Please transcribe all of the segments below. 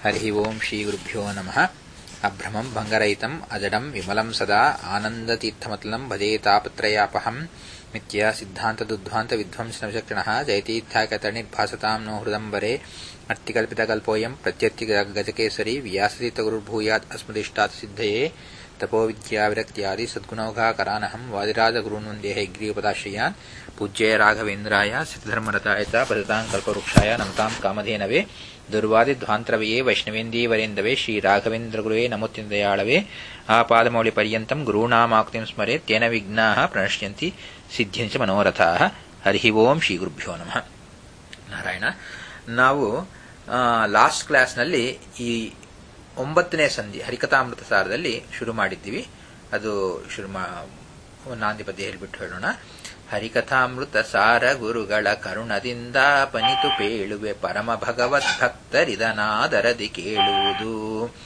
हरिः ओम् श्रीगुरुभ्यो नमः अभ्रमम् भङ्गरहितम् अजडम् विमलम् सदा आनन्दतीर्थमतलम् भजेतापत्रयापहम् मिथ्या सिद्धान्तदुद्ध्वान्तविध्वंसनविचक्षणः जयतीर्थाकतरणिर्भासताम् नो हृदम्बरे अर्तिकल्पितकल्पोऽयम् प्रत्यर्थिगजकेसरी व्यासतीर्थगुरुर्भूयात् अस्मदिष्टात् सिद्धये तपोविद्याविरक्त्यादि सद्गुणौघाकरानहम् वादिराजगुरून् वन्दे हैग्रीवपदाश्रयान् पूज्याय राघवेन्द्राय सिद्धधर्मरताय च पदताम् कल्पवृक्षाय नमताम् कामधेनवे दुर्वादिध्वान्तरवये वैष्णवेन्दीवरेन्दवे श्रीराघवेन्द्रगुरुवे नमोत्यन्तदयाळवे आपादमौलिपर्यन्तम् गुरूणामाक्तिम् स्मरे तेन विघ्नाः प्रणश्यन्ति ಸಿದ್ಧಿಂಚ ಮನೋರಥಾಹ ಹರಿ ಓಂ ಶ್ರೀ ಗುರುಭ್ಯೋ ನಮಃ ನಾರಾಯಣ ನಾವು ಲಾಸ್ಟ್ ಕ್ಲಾಸ್ನಲ್ಲಿ ಈ ಒಂಬತ್ತನೇ ಸಂಧಿ ಹರಿಕಥಾಮೃತ ಸಾರದಲ್ಲಿ ಶುರು ಮಾಡಿದ್ದೀವಿ ಅದು ಶುರು ನಾಂದಿ ಪದ್ಯ ಹೇಳಿಬಿಟ್ಟು ಹೇಳೋಣ ಹರಿಕಥಾಮೃತ ಸಾರ ಗುರುಗಳ ಕರುಣದಿಂದ ಪನಿತು ಪೇಳುವೆ ಪರಮ ಭಗವದ್ಭಕ್ತರಿದನಾದರದಿ ಕೇಳುವುದು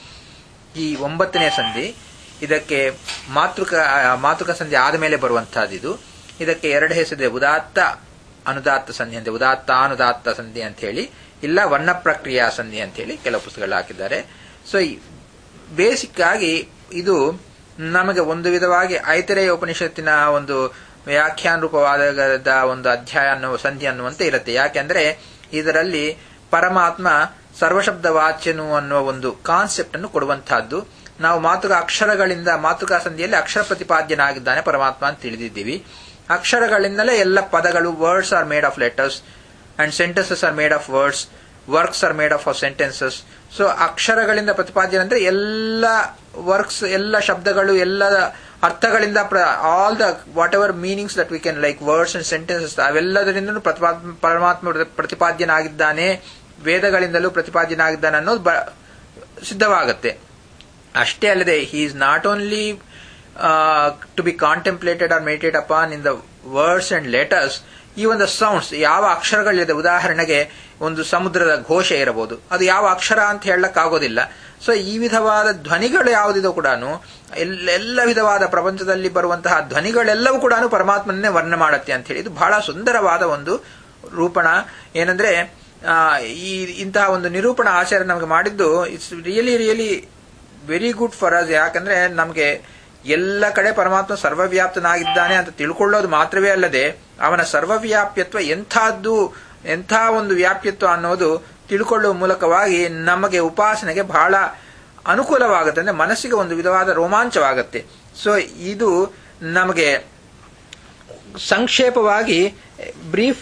ಈ ಒಂಬತ್ತನೇ ಸಂಧಿ ಇದಕ್ಕೆ ಮಾತೃಕ ಮಾತೃಕ ಸಂಧಿ ಆದ ಮೇಲೆ ಬರುವಂತಹದ್ದು ಇದಕ್ಕೆ ಎರಡು ಹೆಸರಿದೆ ಉದಾತ್ತ ಅನುದಾತ್ತ ಸಂಧಿ ಅಂತ ಉದಾತ್ತಾನುದಾತ್ತ ಸಂಧಿ ಅಂತ ಹೇಳಿ ಇಲ್ಲ ವರ್ಣ ಪ್ರಕ್ರಿಯಾ ಸಂಧಿ ಅಂತ ಹೇಳಿ ಕೆಲವು ಪುಸ್ತಕಗಳು ಹಾಕಿದ್ದಾರೆ ಸೊ ಬೇಸಿಕ್ ಆಗಿ ಇದು ನಮಗೆ ಒಂದು ವಿಧವಾಗಿ ಐತರೇಯ ಉಪನಿಷತ್ತಿನ ಒಂದು ವ್ಯಾಖ್ಯಾನ ರೂಪವಾದ ಒಂದು ಅಧ್ಯಾಯ ಅನ್ನುವ ಸಂಧಿ ಅನ್ನುವಂತೆ ಇರುತ್ತೆ ಯಾಕೆಂದ್ರೆ ಇದರಲ್ಲಿ ಪರಮಾತ್ಮ ಸರ್ವಶಬ್ದ ವಾಚ್ಯನು ಅನ್ನುವ ಒಂದು ಕಾನ್ಸೆಪ್ಟ್ ಅನ್ನು ಕೊಡುವಂತಹದ್ದು ನಾವು ಮಾತೃಕ ಅಕ್ಷರಗಳಿಂದ ಮಾತೃಕಾ ಸಂಧಿಯಲ್ಲಿ ಅಕ್ಷರ ಪ್ರತಿಪಾದ್ಯನಾಗಿದ್ದಾನೆ ಪರಮಾತ್ಮ ಅಂತ ತಿಳಿದಿದ್ದೀವಿ ಅಕ್ಷರಗಳಿಂದಲೇ ಎಲ್ಲ ಪದಗಳು words are made of letters and sentences are made of words works are made of of sentences so ಅಕ್ಷರಗಳಿಂದ ಪ್ರತಿಪಾದ್ಯ ಅಂದ್ರೆ ಎಲ್ಲ ವರ್ಕ್ಸ್ ಎಲ್ಲ ಶಬ್ದಗಳು ಎಲ್ಲ ಅರ್ಥಗಳಿಂದ all the whatever meanings that we can like words and sentences ಅವೆಲ್ಲದರಿಂದ ಪರಮಾತ್ಮ ಪ್ರತಿಪಾದ್ಯನಾಗಿದ್ದಾನೆ ವೇದಗಳಿಂದಲೂ ಪ್ರತಿಪಾದ್ಯನಾಗಿದ್ದಾನೆ ಅನ್ನೋದು ಸಿದ್ಧವಾಗುತ್ತೆ ಅಷ್ಟೇ ಅಲ್ಲದೆ he is not only to be contemplated or meted upon in the words and letters ಈ ಒಂದು ಸೌಂಡ್ಸ್ ಯಾವ ಅಕ್ಷರಗಳಿದೆ ಉದಾಹರಣೆಗೆ ಒಂದು ಸಮುದ್ರದ ಘೋಷ ಇರಬಹುದು ಅದು ಯಾವ ಅಕ್ಷರ ಅಂತ ಹೇಳಕ್ಕಾಗೋದಿಲ್ಲ ಸೊ ಈ ವಿಧವಾದ ಧ್ವನಿಗಳು ಯಾವುದಿದೋ ಕೂಡ ಎಲ್ಲ ವಿಧವಾದ ಪ್ರಪಂಚದಲ್ಲಿ ಬರುವಂತಹ ಧ್ವನಿಗಳೆಲ್ಲವೂ ಕೂಡ ಪರಮಾತ್ಮನ್ನೇ ವರ್ಣ ಮಾಡುತ್ತೆ ಅಂತ ಹೇಳಿ ಇದು ಬಹಳ ಸುಂದರವಾದ ಒಂದು ರೂಪಣ ಏನಂದ್ರೆ ಈ ಇಂತಹ ಒಂದು ನಿರೂಪಣಾ ಆಚಾರ್ಯ ನಮಗೆ ಮಾಡಿದ್ದು it's really really very good for us ಯಾಕಂದ್ರೆ ನಮಗೆ ಎಲ್ಲ ಕಡೆ ಪರಮಾತ್ಮ ಸರ್ವವ್ಯಾಪ್ತನಾಗಿದ್ದಾನೆ ಅಂತ ತಿಳ್ಕೊಳ್ಳೋದು ಮಾತ್ರವೇ ಅಲ್ಲದೆ ಅವನ ಸರ್ವವ್ಯಾಪ್ಯತ್ವ ಎಂಥದ್ದು ಎಂಥ ಒಂದು ವ್ಯಾಪ್ಯತ್ವ ಅನ್ನೋದು ತಿಳ್ಕೊಳ್ಳುವ ಮೂಲಕವಾಗಿ ನಮಗೆ ಉಪಾಸನೆಗೆ ಬಹಳ ಅನುಕೂಲವಾಗುತ್ತೆ ಅಂದ್ರೆ ಮನಸ್ಸಿಗೆ ಒಂದು ವಿಧವಾದ ರೋಮಾಂಚವಾಗುತ್ತೆ ಸೊ ಇದು ನಮಗೆ ಸಂಕ್ಷೇಪವಾಗಿ ಬ್ರೀಫ್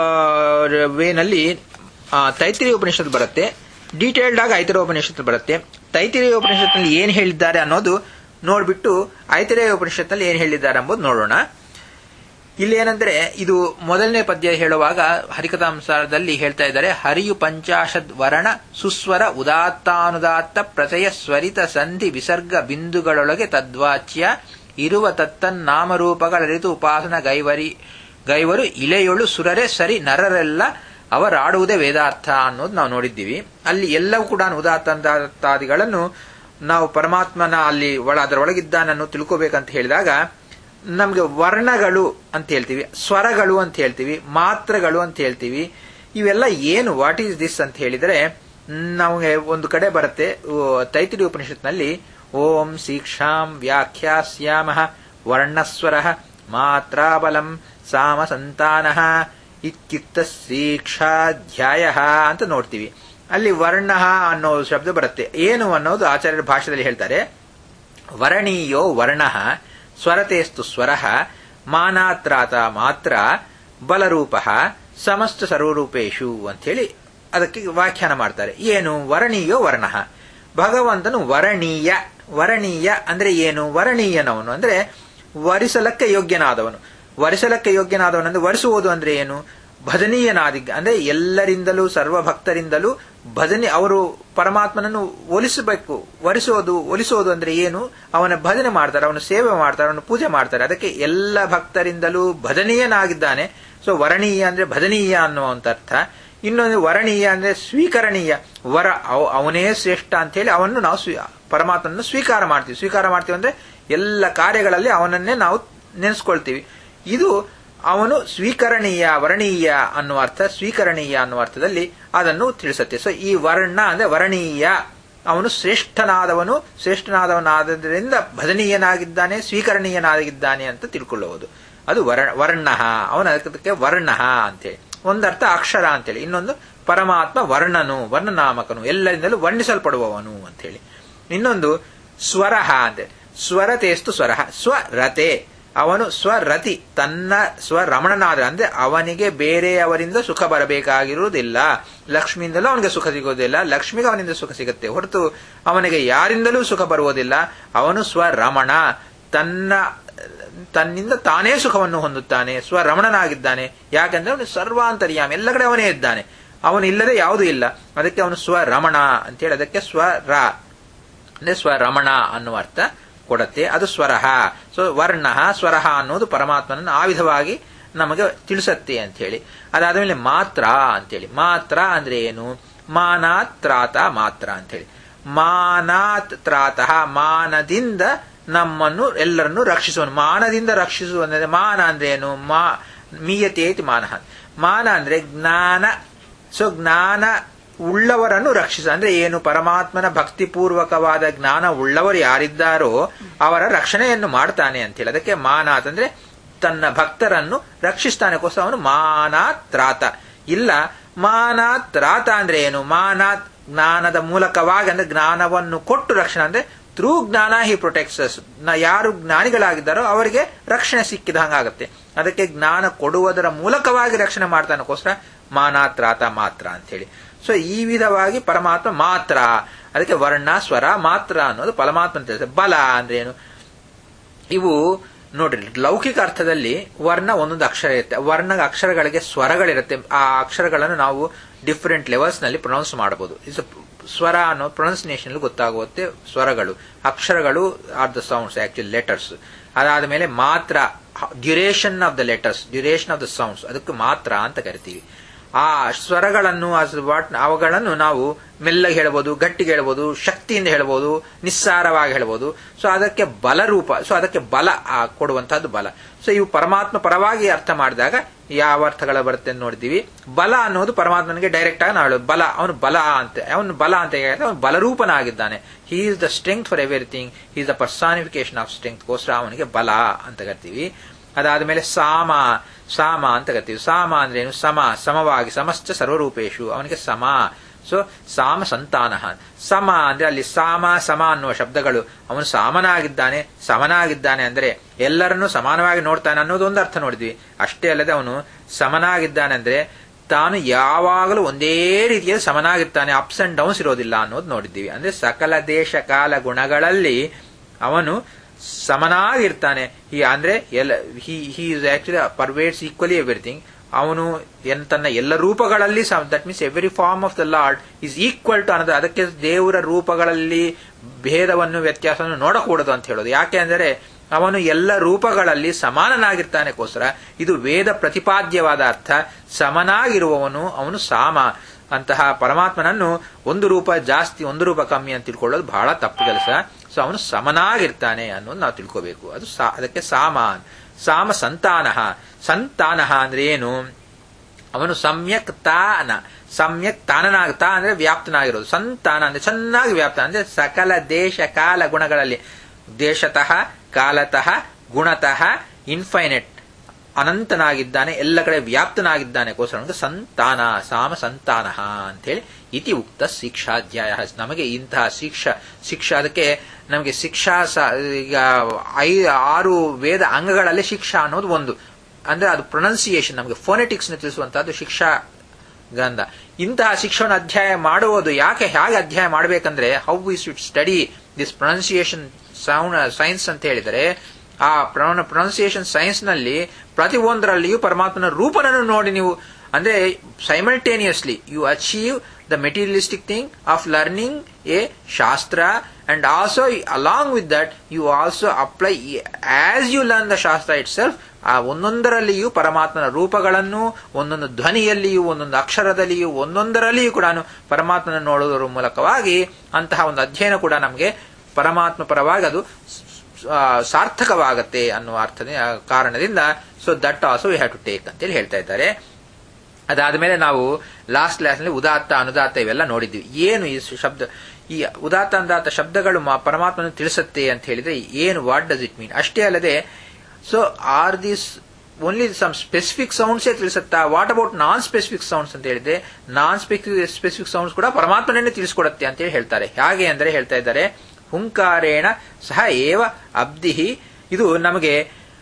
ವೇನಲ್ಲಿ ತೈತಿರಿ ಉಪನಿಷತ್ ಬರುತ್ತೆ ಡೀಟೇಲ್ಡ್ ಆಗಿ ಐತಿರ ಉಪನಿಷತ್ ಬರುತ್ತೆ ತೈತಿರೇಯ ಉಪನಿಷತ್ನಲ್ಲಿ ಏನ್ ಹೇಳಿದ್ದಾರೆ ಅನ್ನೋದು ನೋಡ್ಬಿಟ್ಟು ಐತಿರೇಯ ಉಪನಿಷತ್ನಲ್ಲಿ ಏನ್ ಹೇಳಿದ್ದಾರೆ ಎಂಬುದು ನೋಡೋಣ ಇಲ್ಲಿ ಏನಂದ್ರೆ ಇದು ಮೊದಲನೇ ಪದ್ಯ ಹೇಳುವಾಗ ಹರಿಕಥಾಂಸಾರದಲ್ಲಿ ಹೇಳ್ತಾ ಇದ್ದಾರೆ ಹರಿಯು ಪಂಚಾಶದ್ ವರ್ಣ ಸುಸ್ವರ ಉದಾತ್ತಾನುದಾತ್ತ ಪ್ರಚಯ ಸ್ವರಿತ ಸಂಧಿ ವಿಸರ್ಗ ಬಿಂದುಗಳೊಳಗೆ ತದ್ವಾಚ್ಯ ಇರುವ ತತ್ತನ್ನಾಮರೂಪಗಳರಿತು ಉಪಾಸನ ಗೈವರಿ ಗೈವರು ಇಲೆಯೊಳು ಸುರರೆ ಸರಿ ನರರೆಲ್ಲ ಅವರಾಡುವುದೇ ವೇದಾರ್ಥ ಅನ್ನೋದು ನಾವು ನೋಡಿದ್ದೀವಿ ಅಲ್ಲಿ ಎಲ್ಲವೂ ಕೂಡ ಉದಾತ್ತಾದಿಗಳನ್ನು ನಾವು ಪರಮಾತ್ಮನ ಅಲ್ಲಿ ಒಳ ಅದರ ಒಳಗಿದ್ದಾನನ್ನು ತಿಳ್ಕೋಬೇಕಂತ ಹೇಳಿದಾಗ ನಮಗೆ ವರ್ಣಗಳು ಅಂತ ಹೇಳ್ತೀವಿ ಸ್ವರಗಳು ಅಂತ ಹೇಳ್ತೀವಿ ಮಾತ್ರಗಳು ಅಂತ ಹೇಳ್ತೀವಿ ಇವೆಲ್ಲ ಏನು ವಾಟ್ ಈಸ್ ದಿಸ್ ಅಂತ ಹೇಳಿದರೆ ನಮಗೆ ಒಂದು ಕಡೆ ಬರುತ್ತೆ ತೈತಿರಿ ಉಪನಿಷತ್ನಲ್ಲಿ ಓಂ ಶಿಕ್ಷಾಂ ವ್ಯಾಖ್ಯಾಸ್ಯಾಮ ವರ್ಣಸ್ವರ ಮಾತ್ರಾಬಲಂ ಸಾಮ ಸಂತಾನ ಇತ್ಯುಕ್ತ ಶಿಕ್ಷಾಧ್ಯಾಯ ಅಂತ ನೋಡ್ತೀವಿ ಅಲ್ಲಿ ವರ್ಣ ಅನ್ನೋ ಶಬ್ದ ಬರುತ್ತೆ ಏನು ಅನ್ನೋದು ಆಚಾರ್ಯರ ಭಾಷೆಯಲ್ಲಿ ಹೇಳ್ತಾರೆ ವರಣೀಯೋ ವರ್ಣ ಸ್ವರತೇಸ್ತು ಸ್ವರ ಮಾನಾತ್ರಾತ ಮಾತ್ರ ಬಲರೂಪ ಸಮಸ್ತ ಸರ್ವರೂಪೇಶು ಹೇಳಿ ಅದಕ್ಕೆ ವ್ಯಾಖ್ಯಾನ ಮಾಡ್ತಾರೆ ಏನು ವರಣೀಯೋ ವರ್ಣ ಭಗವಂತನು ವರಣೀಯ ವರಣೀಯ ಅಂದ್ರೆ ಏನು ವರಣೀಯನವನು ಅಂದ್ರೆ ವರಿಸಲಕ್ಕೆ ಯೋಗ್ಯನಾದವನು ವರಿಸಲಕ್ಕೆ ಯೋಗ್ಯನಾದವನು ಅಂದ್ರೆ ವರಿಸುವುದು ಅಂದ್ರೆ ಏನು ಭಜನೀಯನಾದಿ ಅಂದ್ರೆ ಎಲ್ಲರಿಂದಲೂ ಸರ್ವ ಭಕ್ತರಿಂದಲೂ ಭಜನೆ ಅವರು ಪರಮಾತ್ಮನನ್ನು ಒಲಿಸಬೇಕು ಒಲಿಸೋದು ಒಲಿಸೋದು ಅಂದ್ರೆ ಏನು ಅವನ ಭಜನೆ ಮಾಡ್ತಾರೆ ಅವನ ಸೇವೆ ಮಾಡ್ತಾರೆ ಅವನ ಪೂಜೆ ಮಾಡ್ತಾರೆ ಅದಕ್ಕೆ ಎಲ್ಲ ಭಕ್ತರಿಂದಲೂ ಭಜನೀಯನಾಗಿದ್ದಾನೆ ಸೊ ವರಣೀಯ ಅಂದ್ರೆ ಭಜನೀಯ ಅನ್ನುವಂತ ಅರ್ಥ ಇನ್ನೊಂದು ವರಣೀಯ ಅಂದ್ರೆ ಸ್ವೀಕರಣೀಯ ವರ ಅವನೇ ಶ್ರೇಷ್ಠ ಅಂತ ಹೇಳಿ ಅವನ್ನು ನಾವು ಪರಮಾತ್ಮನನ್ನು ಸ್ವೀಕಾರ ಮಾಡ್ತೀವಿ ಸ್ವೀಕಾರ ಮಾಡ್ತೀವಿ ಅಂದ್ರೆ ಎಲ್ಲ ಕಾರ್ಯಗಳಲ್ಲಿ ಅವನನ್ನೇ ನಾವು ನೆನೆಸ್ಕೊಳ್ತೀವಿ ಇದು ಅವನು ಸ್ವೀಕರಣೀಯ ವರ್ಣೀಯ ಅನ್ನುವ ಅರ್ಥ ಸ್ವೀಕರಣೀಯ ಅನ್ನುವ ಅರ್ಥದಲ್ಲಿ ಅದನ್ನು ತಿಳಿಸುತ್ತೆ ಸೊ ಈ ವರ್ಣ ಅಂದ್ರೆ ವರ್ಣೀಯ ಅವನು ಶ್ರೇಷ್ಠನಾದವನು ಶ್ರೇಷ್ಠನಾದವನಾದ್ದರಿಂದ ಭಜನೀಯನಾಗಿದ್ದಾನೆ ಸ್ವೀಕರಣೀಯನಾಗಿದ್ದಾನೆ ಅಂತ ತಿಳ್ಕೊಳ್ಳುವುದು ಅದು ವರ್ ವರ್ಣ ಅವನ ಅದಕ್ಕೆ ವರ್ಣ ಅಂತೇಳಿ ಒಂದರ್ಥ ಅಕ್ಷರ ಅಂತೇಳಿ ಇನ್ನೊಂದು ಪರಮಾತ್ಮ ವರ್ಣನು ವರ್ಣನಾಮಕನು ಎಲ್ಲರಿಂದಲೂ ವರ್ಣಿಸಲ್ಪಡುವವನು ಅಂತೇಳಿ ಇನ್ನೊಂದು ಸ್ವರಹ ಅಂತೆ ಸ್ವರತೇಸ್ತು ಸ್ವರಹ ಸ್ವರತೆ ಅವನು ಸ್ವರತಿ ತನ್ನ ಸ್ವರಮಣನಾದ ಅಂದ್ರೆ ಅವನಿಗೆ ಬೇರೆಯವರಿಂದ ಸುಖ ಬರಬೇಕಾಗಿರುವುದಿಲ್ಲ ಲಕ್ಷ್ಮಿಯಿಂದಲೂ ಅವನಿಗೆ ಸುಖ ಸಿಗೋದಿಲ್ಲ ಲಕ್ಷ್ಮಿಗೆ ಅವನಿಂದ ಸುಖ ಸಿಗುತ್ತೆ ಹೊರತು ಅವನಿಗೆ ಯಾರಿಂದಲೂ ಸುಖ ಬರುವುದಿಲ್ಲ ಅವನು ಸ್ವರಮಣ ತನ್ನ ತನ್ನಿಂದ ತಾನೇ ಸುಖವನ್ನು ಹೊಂದುತ್ತಾನೆ ಸ್ವರಮಣನಾಗಿದ್ದಾನೆ ಯಾಕಂದ್ರೆ ಅವನು ಸರ್ವಾಂತರ್ಯಾಮ ಎಲ್ಲ ಕಡೆ ಅವನೇ ಇದ್ದಾನೆ ಅವನು ಇಲ್ಲದೆ ಯಾವುದೂ ಇಲ್ಲ ಅದಕ್ಕೆ ಅವನು ಸ್ವರಮಣ ಅಂತೇಳಿ ಅದಕ್ಕೆ ಸ್ವರ ಅಂದ್ರೆ ಸ್ವರಮಣ ಅನ್ನುವ ಅರ್ಥ ಕೊಡತ್ತೆ ಅದು ಸ್ವರಹ ಸೊ ವರ್ಣ ಸ್ವರಹ ಅನ್ನೋದು ಪರಮಾತ್ಮನನ್ನು ಆ ವಿಧವಾಗಿ ನಮಗೆ ತಿಳಿಸತ್ತೆ ಅಂತ ಹೇಳಿ ಅದಾದ್ಮೇಲೆ ಮಾತ್ರ ಅಂತೇಳಿ ಮಾತ್ರ ಅಂದ್ರೆ ಏನು ಮಾನಾತ್ ತ್ರಾತ ಮಾತ್ರ ಅಂತೇಳಿ ಮಾನಾತ್ ತ್ರಾತಃ ಮಾನದಿಂದ ನಮ್ಮನ್ನು ಎಲ್ಲರನ್ನು ರಕ್ಷಿಸುವನು ಮಾನದಿಂದ ರಕ್ಷಿಸುವ ಅಂದ್ರೆ ಮಾನ ಅಂದ್ರೆ ಏನು ಮಾ ಮೀಯತೇತಿ ಮಾನ ಮಾನ ಅಂದ್ರೆ ಜ್ಞಾನ ಸೊ ಜ್ಞಾನ ಉಳ್ಳವರನ್ನು ರಕ್ಷಿಸ ಅಂದ್ರೆ ಏನು ಪರಮಾತ್ಮನ ಭಕ್ತಿಪೂರ್ವಕವಾದ ಜ್ಞಾನ ಉಳ್ಳವರು ಯಾರಿದ್ದಾರೋ ಅವರ ರಕ್ಷಣೆಯನ್ನು ಮಾಡ್ತಾನೆ ಅಂತೇಳಿ ಅದಕ್ಕೆ ಮಾನಾತ್ ಅಂದ್ರೆ ತನ್ನ ಭಕ್ತರನ್ನು ರಕ್ಷಿಸ್ತಾನೆಗೋಸ್ಕರ ಅವನು ಮಾನಾತ್ರಾತ ಇಲ್ಲ ಮಾನಾತ್ರಾತ ಅಂದ್ರೆ ಏನು ಮಾನಾತ್ ಜ್ಞಾನದ ಮೂಲಕವಾಗಿ ಅಂದ್ರೆ ಜ್ಞಾನವನ್ನು ಕೊಟ್ಟು ರಕ್ಷಣೆ ಅಂದ್ರೆ ಥ್ರೂ ಜ್ಞಾನ ಹಿ ಪ್ರೊಟೆಕ್ಟ್ಸ್ ಯಾರು ಜ್ಞಾನಿಗಳಾಗಿದ್ದಾರೋ ಅವರಿಗೆ ರಕ್ಷಣೆ ಸಿಕ್ಕಿದ ಹಂಗಾಗತ್ತೆ ಅದಕ್ಕೆ ಜ್ಞಾನ ಕೊಡುವುದರ ಮೂಲಕವಾಗಿ ರಕ್ಷಣೆ ಮಾಡ್ತಾನಕ್ಕೋಸ್ಕರ ಮಾನಾತ್ರಾತ ಮಾತ್ರ ಅಂತೇಳಿ ಸೊ ಈ ವಿಧವಾಗಿ ಪರಮಾತ್ಮ ಮಾತ್ರ ಅದಕ್ಕೆ ವರ್ಣ ಸ್ವರ ಮಾತ್ರ ಅನ್ನೋದು ಪರಮಾತ್ಮ ತಿಳಿಸ ಬಲ ಅಂದ್ರೆ ಏನು ಇವು ನೋಡ್ರಿ ಲೌಕಿಕ ಅರ್ಥದಲ್ಲಿ ವರ್ಣ ಒಂದೊಂದು ಅಕ್ಷರ ಇರುತ್ತೆ ವರ್ಣ ಅಕ್ಷರಗಳಿಗೆ ಸ್ವರಗಳಿರುತ್ತೆ ಆ ಅಕ್ಷರಗಳನ್ನು ನಾವು ಡಿಫರೆಂಟ್ ಲೆವೆಲ್ಸ್ ನಲ್ಲಿ ಪ್ರೊನೌನ್ಸ್ ಮಾಡಬಹುದು ಇಸ್ ಸ್ವರ ಅನ್ನೋ ಪ್ರೊನೌನ್ಸಿಯೇಷನ್ ಗೊತ್ತಾಗುತ್ತೆ ಸ್ವರಗಳು ಅಕ್ಷರಗಳು are the sounds actually letters ಅದಾದ ಮೇಲೆ ಮಾತ್ರ duration of the letters duration of the sounds ಅದಕ್ಕೆ ಮಾತ್ರ ಅಂತ ಕರಿತೀವಿ ಆ ಸ್ವರಗಳನ್ನು ಅವುಗಳನ್ನು ನಾವು ಮೆಲ್ಲಗೆ ಹೇಳ್ಬೋದು ಗಟ್ಟಿಗೆ ಹೇಳ್ಬೋದು ಶಕ್ತಿಯಿಂದ ಹೇಳ್ಬೋದು ನಿಸ್ಸಾರವಾಗಿ ಹೇಳ್ಬೋದು ಸೊ ಅದಕ್ಕೆ ಬಲ ರೂಪ ಸೊ ಅದಕ್ಕೆ ಬಲ ಕೊಡುವಂತಹದ್ದು ಬಲ ಸೊ ಇವು ಪರಮಾತ್ಮ ಪರವಾಗಿ ಅರ್ಥ ಮಾಡಿದಾಗ ಯಾವ ಅರ್ಥಗಳ ಬರುತ್ತೆ ಅಂತ ನೋಡಿದೀವಿ ಬಲ ಅನ್ನೋದು ಪರಮಾತ್ಮನಿಗೆ ಡೈರೆಕ್ಟ್ ಆಗಿ ನಾವು ಹೇಳೋದು ಬಲ ಅವನು ಬಲ ಅಂತ ಅವನು ಬಲ ಅಂತ ಹೇಳಿದ್ರೆ ಅವನು ಬಲರೂಪನಾಗಿದ್ದಾನೆ he is the strength for everything he is the personification of strength ಗೋಸ್ಕರ ಅವನಿಗೆ ಬಲ ಅಂತ ಕರಿತೀವಿ ಅದಾದ ಸಾಮ ಸಾಮ ಅಂತ ಕರಿತೀವಿ ಸಾಮ ಅಂದ್ರೆ ಏನು ಸಮ ಸಮವಾಗಿ ಸಮಸ್ತ ಸರ್ವರೂಪೇಶು ಅವನಿಗೆ ಸಮ ಸೊ ಸಾಮ ಸಂತಾನ ಸಮ ಅಂದ್ರೆ ಅಲ್ಲಿ ಸಾಮ ಸಮ ಅನ್ನುವ ಶಬ್ದಗಳು ಅವನು ಸಾಮನಾಗಿದ್ದಾನೆ ಸಮನಾಗಿದ್ದಾನೆ ಅಂದ್ರೆ ಎಲ್ಲರನ್ನೂ ಸಮಾನವಾಗಿ ನೋಡ್ತಾನೆ ಅನ್ನೋದು ಒಂದು ಅರ್ಥ ನೋಡಿದ್ವಿ ಅಷ್ಟೇ ಅಲ್ಲದೆ ಅವನು ಸಮನಾಗಿದ್ದಾನೆ ಅಂದ್ರೆ ತಾನು ಯಾವಾಗಲೂ ಒಂದೇ ರೀತಿಯಲ್ಲಿ ಸಮನಾಗಿರ್ತಾನೆ ಅಪ್ಸ್ ಅಂಡ್ ಡೌನ್ಸ್ ಇರೋದಿಲ್ಲ ಅನ್ನೋದು ನೋಡಿದ್ದೀವಿ ಅಂದ್ರೆ ಸಕಲ ದೇಶ ಕಾಲ ಗುಣಗಳಲ್ಲಿ ಅವನು ಸಮನಾಗಿರ್ತಾನೆ ಹಿ ಅಂದ್ರೆ ಎಲ್ಲ he he is actually pervades equally everything ಅವನು ತನ್ನ ಎಲ್ಲ ರೂಪಗಳಲ್ಲಿ that means every form of the lord is equal to ಅನ್ನೋದು ಅದಕ್ಕೆ ದೇವರ ರೂಪಗಳಲ್ಲಿ ಭೇದವನ್ನು ವ್ಯತ್ಯಾಸವನ್ನು ನೋಡಕೂಡದು ಅಂತ ಹೇಳೋದು ಯಾಕೆ ಅಂದರೆ ಅವನು ಎಲ್ಲ ರೂಪಗಳಲ್ಲಿ ಸಮಾನನಾಗಿರ್ತಾನೆಗೋಸ್ಕರ ಇದು ವೇದ ಪ್ರತಿಪಾದ್ಯವಾದ ಅರ್ಥ ಸಮನಾಗಿರುವವನು ಅವನು ಸಾಮ ಅಂತಹ ಪರಮಾತ್ಮನನ್ನು ಒಂದು ರೂಪ ಜಾಸ್ತಿ ಒಂದು ರೂಪ ಕಮ್ಮಿ ಅಂತ ತಿಳ್ಕೊಳ್ಳೋದು ಬಹಳ ತಪ್ಪು ಕೆಲಸ ಸೊ ಅವನು ಸಮನಾಗಿರ್ತಾನೆ ಅನ್ನೋದು ನಾವು ತಿಳ್ಕೋಬೇಕು ಅದು ಅದಕ್ಕೆ ಸಾಮ ಸಾಮ ಸಂತಾನ ಸಂತಾನ ಅಂದ್ರೆ ಏನು ಅವನು ಸಮ್ಯಕ್ ತಾನ ಸಮ್ಯಕ್ ತಾನನಾಗ ತಾ ಅಂದ್ರೆ ವ್ಯಾಪ್ತನಾಗಿರೋದು ಸಂತಾನ ಅಂದ್ರೆ ಚೆನ್ನಾಗಿ ವ್ಯಾಪ್ತ ಅಂದ್ರೆ ಸಕಲ ದೇಶ ಕಾಲ ಗುಣಗಳಲ್ಲಿ ದೇಶತಃ ಕಾಲತಃ ಗುಣತಃ ಇನ್ಫೈನೆಟ್ ಅನಂತನಾಗಿದ್ದಾನೆ ಎಲ್ಲ ಕಡೆ ವ್ಯಾಪ್ತನಾಗಿದ್ದಾನೆ ಕೋಸ್ಕರ ಸಂತಾನ ಸಾಮ ಸಂತಾನ ಅಂತೇಳಿ ಇತಿ ಉಕ್ತ ಶಿಕ್ಷಾಧ್ಯಾಯ ನಮಗೆ ಇಂತಹ ಶಿಕ್ಷಾ ಶಿಕ್ಷಾ ಅದಕ್ಕೆ ನಮಗೆ ಶಿಕ್ಷಾ ಈಗ ಐ ಆರು ವೇದ ಅಂಗಗಳಲ್ಲಿ ಶಿಕ್ಷಾ ಅನ್ನೋದು ಒಂದು ಅಂದ್ರೆ ಅದು ಪ್ರೊನೌನ್ಸಿಯೇಷನ್ ನಮಗೆ ಫೋನೆಟಿಕ್ಸ್ ತಿಳಿಸುವಂತಹದ್ದು ಶಿಕ್ಷಾ ಗ್ರಂಥ ಇಂತಹ ಶಿಕ್ಷಣ ಅಧ್ಯಾಯ ಮಾಡುವುದು ಯಾಕೆ ಹೇಗೆ ಅಧ್ಯಾಯ ಮಾಡಬೇಕಂದ್ರೆ how we should study this pronunciation sound science ಅಂತ ಹೇಳಿದರೆ ಆ ಪ್ರೊನೌನ್ಸಿಯೇಷನ್ ಸೈನ್ಸ್ ನಲ್ಲಿ ಪ್ರತಿ ಒಂದರಲ್ಲಿಯೂ ಪರಮಾತ್ಮನ ರೂಪನನ್ನು ನೋಡಿ ನೀವು ಅಂದ್ರೆ simultaneously you achieve the materialistic thing of learning a shastra and also along with that you also apply as you learn the shastra itself ಆ ಒಂದೊಂದರಲ್ಲಿಯೂ ಪರಮಾತ್ಮನ ರೂಪಗಳನ್ನು ಒಂದೊಂದು ಧ್ವನಿಯಲ್ಲಿಯೂ ಒಂದೊಂದು ಅಕ್ಷರದಲ್ಲಿಯೂ ಒಂದೊಂದರಲ್ಲಿಯೂ ಕೂಡ ಪರಮಾತ್ಮನ ನೋಡುವುದರ ಮೂಲಕವಾಗಿ ಅಂತಹ ಒಂದು ಅಧ್ಯಯನ ಕೂಡ ನಮಗೆ ಪರಮಾತ್ಮ ಪರವಾಗಿ ಅದು ಆ, ಸಾರ್ಥಕವಾಗತ್ತೆ ಅನ್ನುವ ಅರ್ಥದ ಆ, ಕಾರಣದಿಂದ so that also we have to take ಅಂತೇಳಿ ಹೇಳ್ತಾ ಇದ್ದಾರೆ ಅದಾದ್ಮೇಲೆ ನಾವು ಲಾಸ್ಟ್ ಕ್ಲಾಸ್ನಲ್ಲಿ ಉದಾತ್ತ ಅನುದಾತ್ತ ಇವೆಲ್ಲ ನೋಡಿದ್ವಿ ಏನು ಈ ಶಬ್ದ ಈ ಉದಾತ್ತ ಅನುದಾತ್ತ ಶಬ್ದಗಳು ಮ- ಪರಮಾತ್ಮನ ತಿಳಿಸುತ್ತೆ ಅಂತ ಹೇಳಿದ್ರೆ ಏನು ವಾಟ್ ಡಸ್ ಇಟ್ ಮೀನ್ ಅಷ್ಟೇ ಅಲ್ಲದೆ so are this only some specific ಸೌಂಡ್ಸೇ ತಿಳಿಸುತ್ತಾ what about non specific sounds ಅಂತ ಹೇಳಿದ್ರೆ ನಾನ್ ಸ್ಪೆಸಿಫಿಕ್ ಸೌಂಡ್ಸ್ ಕೂಡ ಪರಮಾತ್ಮನೇ ತಿಳಿಸ್ಕೊಡತ್ತೆ ಅಂತ ಹೇಳಿ ಹೇಳ್ತಾರೆ ಹೇಗೆ ಅಂದ್ರೆ ಹೇಳ್ತಾ ಇದ್ದಾರೆ ಹುಂಕಾರೇಣ ಸಹ ಏವ ಅಬ್ದಿಹಿ ಇದು ನಮಗೆ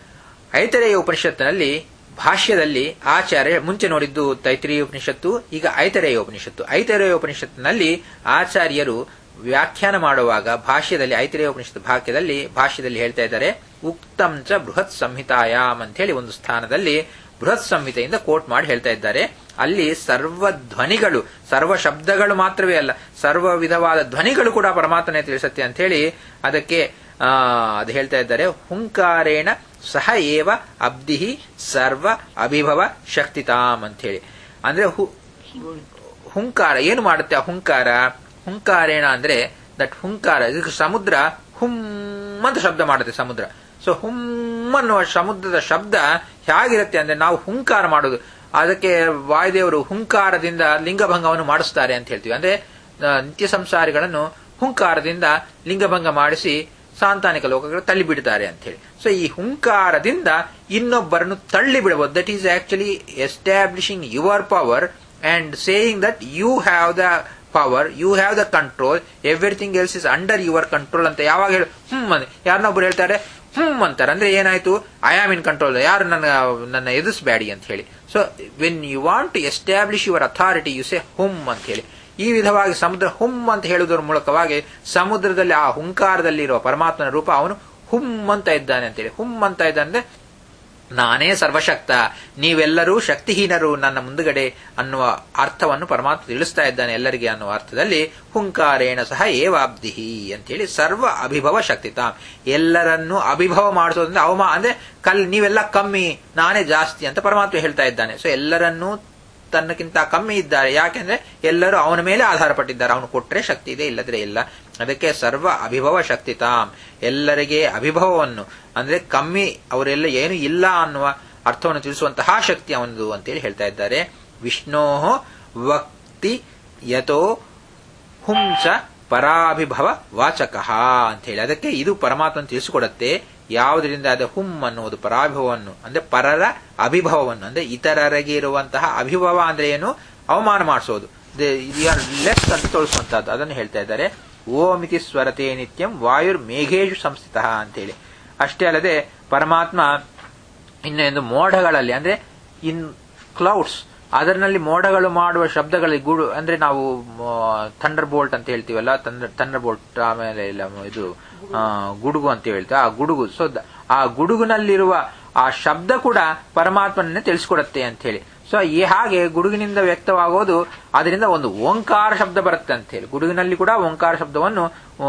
ಐತರೇಯ ಉಪನಿಷತ್ತಿನಲ್ಲಿ ಭಾಷ್ಯದಲ್ಲಿ ಆಚಾರ್ಯ ಮುಂಚೆ ನೋಡಿದ್ದು ತೈತ್ರಿಯ ಉಪನಿಷತ್ತು ಈಗ ಐತರೇಯ ಉಪನಿಷತ್ತು ಐತರೇಯ ಉಪನಿಷತ್ತಿನಲ್ಲಿ ಆಚಾರ್ಯರು ವ್ಯಾಖ್ಯಾನ ಮಾಡುವಾಗ ಭಾಷ್ಯದಲ್ಲಿ ಐತರೇಯ ಉಪನಿಷತ್ತು ಭಾಗ್ಯದಲ್ಲಿ ಭಾಷ್ಯದಲ್ಲಿ ಹೇಳ್ತಾ ಇದ್ದಾರೆ ಉಕ್ತಂ ಚ ಬೃಹತ್ ಸಂಹಿತಾಯಾಮ್ ಅಂತ ಹೇಳಿ ಒಂದು ಸ್ಥಾನದಲ್ಲಿ ಬೃಹತ್ ಸಂಹಿತೆಯಿಂದ ಕೋಟ್ ಮಾಡಿ ಹೇಳ್ತಾ ಇದ್ದಾರೆ ಅಲ್ಲಿ ಸರ್ವ ಧ್ವನಿಗಳು ಸರ್ವ ಶಬ್ದಗಳು ಮಾತ್ರವೇ ಅಲ್ಲ ಸರ್ವ ವಿಧವಾದ ಧ್ವನಿಗಳು ಕೂಡ ಪರಮಾತ್ಮನೇ ತಿಳಿಸುತ್ತೆ ಅಂತ ಹೇಳಿ ಅದಕ್ಕೆ ಆ, ಅದು ಹೇಳ್ತಾ ಇದ್ದಾರೆ ಹುಂಕಾರೇಣ ಸಹ ಏವ ಅಬ್ದಿಹಿ ಸರ್ವ ಅಭಿಭವ ಶಕ್ತಿತಾಮ್ ಅಂತ ಹೇಳಿ ಅಂದ್ರೆ ಹು- ಹುಂಕಾರ ಏನು ಮಾಡುತ್ತೆ ಆ ಹುಂಕಾರ ಹುಂಕಾರೇಣ ಅಂದ್ರೆ ದಟ್ ಹುಂಕಾರ ಇದಕ್ಕೆ ಸಮುದ್ರ ಹುಮ್ ಅಂತ ಶಬ್ದ ಮಾಡುತ್ತೆ ಸಮುದ್ರ ಸೊ ಹುಮ್ ಅನ್ನುವ ಸಮುದ್ರದ ಶಬ್ದ ಹೇಗಿರುತ್ತೆ ಅಂದ್ರೆ ನಾವು ಹುಂಕಾರ ಮಾಡೋದು ಅದಕ್ಕೆ ವಾಯುದೇವರು ಹುಂಕಾರದಿಂದ ಲಿಂಗಭಂಗವನ್ನು ಮಾಡಿಸ್ತಾರೆ ಅಂತ ಹೇಳ್ತೀವಿ ಅಂದ್ರೆ ಆ, ನಿತ್ಯ ಸಂಸಾರಿಗಳನ್ನು ಹುಂಕಾರದಿಂದ ಲಿಂಗಭಂಗ ಮಾಡಿಸಿ ಸಾಂತಾನಿಕ ಲೋಕಗಳು ತಳ್ಳಿ ಬಿಡ್ತಾರೆ ಅಂತ ಹೇಳಿ ಸೊ ಈ ಹುಂಕಾರದಿಂದ ಇನ್ನೊಬ್ಬರನ್ನು ತಳ್ಳಿ ಬಿಡಬಹುದು that is actually establishing your power and saying that you have the power you have the control everything else is under your control ಅಂತ ಯಾವಾಗ ಹೇಳಿ ಹ್ಮ್ ಅಂದ್ರೆ ಯಾರನ್ನೊಬ್ರು ಹೇಳ್ತಾರೆ ಹ್ಮ್ ಅಂತಾರೆ ಅಂದ್ರೆ ಏನಾಯ್ತು ಐ ಆಮ್ ಇನ್ ಕಂಟ್ರೋಲ್ ಯಾರು ನನ್ನ ನನ್ನ ಎದುರಿಸಬೇಡಿ ಅಂತ ಹೇಳಿ so when you want to establish your authority you say ಹುಮ್ ಅಂತ ಹೇಳಿ ಈ ವಿಧವಾಗಿ ಸಮುದ್ರ ಹುಮ್ ಅಂತ ಹೇಳುವುದರ ಮೂಲಕವಾಗಿ ಸಮುದ್ರದಲ್ಲಿ ಆ ಹುಂಕಾರದಲ್ಲಿರುವ ಪರಮಾತ್ಮನ ರೂಪ ಅವನು ಹುಮ್ ಅಂತ ಇದ್ದಾನೆ ಅಂತೇಳಿ ಹುಮ್ ಅಂತ ಇದ್ದಾನೆ ಅಂದ್ರೆ ನಾನೇ ಸರ್ವಶಕ್ತ ನೀವೆಲ್ಲರೂ ಶಕ್ತಿಹೀನರು ನನ್ನ ಮುಂದುಗಡೆ ಅನ್ನುವ ಅರ್ಥವನ್ನು ಪರಮಾತ್ಮ ತಿಳಿಸ್ತಾ ಇದ್ದಾನೆ ಎಲ್ಲರಿಗೆ ಅನ್ನುವ ಅರ್ಥದಲ್ಲಿ ಹುಂಕಾರೇಣ ಸಹ ಏವಾಬ್ದಿಹಿ ಅಂತೇಳಿ ಸರ್ವ ಅಭಿಭವ ಶಕ್ತಿತಾಂ ಎಲ್ಲರನ್ನೂ ಅಭಿಭವ ಮಾಡಿಸೋದ್ರಿಂದ ಅವಮಾ ಅಂದ್ರೆ ಕಲ್ ನೀವೆಲ್ಲ ಕಮ್ಮಿ ನಾನೇ ಜಾಸ್ತಿ ಅಂತ ಪರಮಾತ್ಮ ಹೇಳ್ತಾ ಇದ್ದಾನೆ ಸೊ ಎಲ್ಲರನ್ನೂ ತನ್ನಕ್ಕಿಂತ ಕಮ್ಮಿ ಇದ್ದಾರೆ ಯಾಕೆಂದ್ರೆ ಎಲ್ಲರೂ ಅವನ ಮೇಲೆ ಆಧಾರ ಪಟ್ಟಿದ್ದಾರೆ ಅವನು ಕೊಟ್ರೆ ಶಕ್ತಿ ಇದೆ ಇಲ್ಲದ್ರೆ ಇಲ್ಲ ಅದಕ್ಕೆ ಸರ್ವ ಅಭಿಭವ ಶಕ್ತಿ ತಾಮ್ ಎಲ್ಲರಿಗೆ ಅಭಿಭವವನ್ನು ಅಂದ್ರೆ ಕಮ್ಮಿ ಅವರೆಲ್ಲ ಏನು ಇಲ್ಲ ಅನ್ನುವ ಅರ್ಥವನ್ನು ತಿಳಿಸುವಂತಹ ಶಕ್ತಿ ಅವನದು ಅಂತೇಳಿ ಹೇಳ್ತಾ ಇದ್ದಾರೆ ವಿಷ್ಣೋ ವಕ್ತಿ ಯಥೋ ಹುಂಸ ಪರಾಭಿಭವ ವಾಚಕ ಅಂತ ಹೇಳಿ ಅದಕ್ಕೆ ಇದು ಪರಮಾತ್ಮನ ತಿಳಿಸಿಕೊಡುತ್ತೆ ಯಾವುದರಿಂದ ಅದ ಹುಂ ಅನ್ನುವುದು ಪರಾಭಿಭವವನ್ನು ಅಂದ್ರೆ ಪರರ ಅಭಿಭವವನ್ನು ಅಂದ್ರೆ ಇತರರಿಗೆ ಇರುವಂತಹ ಅಭಿಭವ ಅಂದ್ರೆ ಏನು ಅವಮಾನ ಮಾಡಿಸೋದು ಲೆಸ್ ಅಂತ ತೋರಿಸುವಂತಹದ್ದು ಅದನ್ನು ಹೇಳ್ತಾ ಇದ್ದಾರೆ ಓಮಿತಿ ಸ್ವರತೆ ನಿತ್ಯಂ ವಾಯುರ್ ಮೇಘೇಶು ಸಂಸ್ಥಿತ ಅಂತೇಳಿ ಅಷ್ಟೇ ಅಲ್ಲದೆ ಪರಮಾತ್ಮ ಇನ್ನೊಂದು ಮೋಡಗಳಲ್ಲಿ ಅಂದ್ರೆ ಇನ್ ಕ್ಲೌಡ್ಸ್ ಅದರಲ್ಲಿ ಮೋಡಗಳು ಮಾಡುವ ಶಬ್ದಗಳಲ್ಲಿ ಗುಡು ಅಂದ್ರೆ ನಾವು ಥಂಡರ್ ಬೋಲ್ಟ್ ಅಂತ ಹೇಳ್ತೀವಲ್ಲ ಥಂಡರ್ ಬೋಲ್ಟ್ ಆಮೇಲೆ ಇಲ್ಲ ಇದು ಆ, ಗುಡುಗು ಅಂತ ಹೇಳ್ತೀವಿ ಆ ಗುಡುಗು ಸೊ ಆ ಗುಡುಗುನಲ್ಲಿರುವ ಆ ಶಬ್ದ ಕೂಡ ಪರಮಾತ್ಮನನ್ನೇ ತಿಳಿಸ್ಕೊಡತ್ತೆ ಅಂತ ಹೇಳಿ ಸೊ ಈ ಹಾಗೆ ಗುಡುಗಿನಿಂದ ವ್ಯಕ್ತವಾಗೋದು ಅದರಿಂದ ಒಂದು ಓಂಕಾರ ಶಬ್ದ ಬರುತ್ತೆ ಅಂತ ಹೇಳಿ ಗುಡುಗಿನಲ್ಲಿ ಕೂಡ ಓಂಕಾರ ಶಬ್ದವನ್ನು ಆ,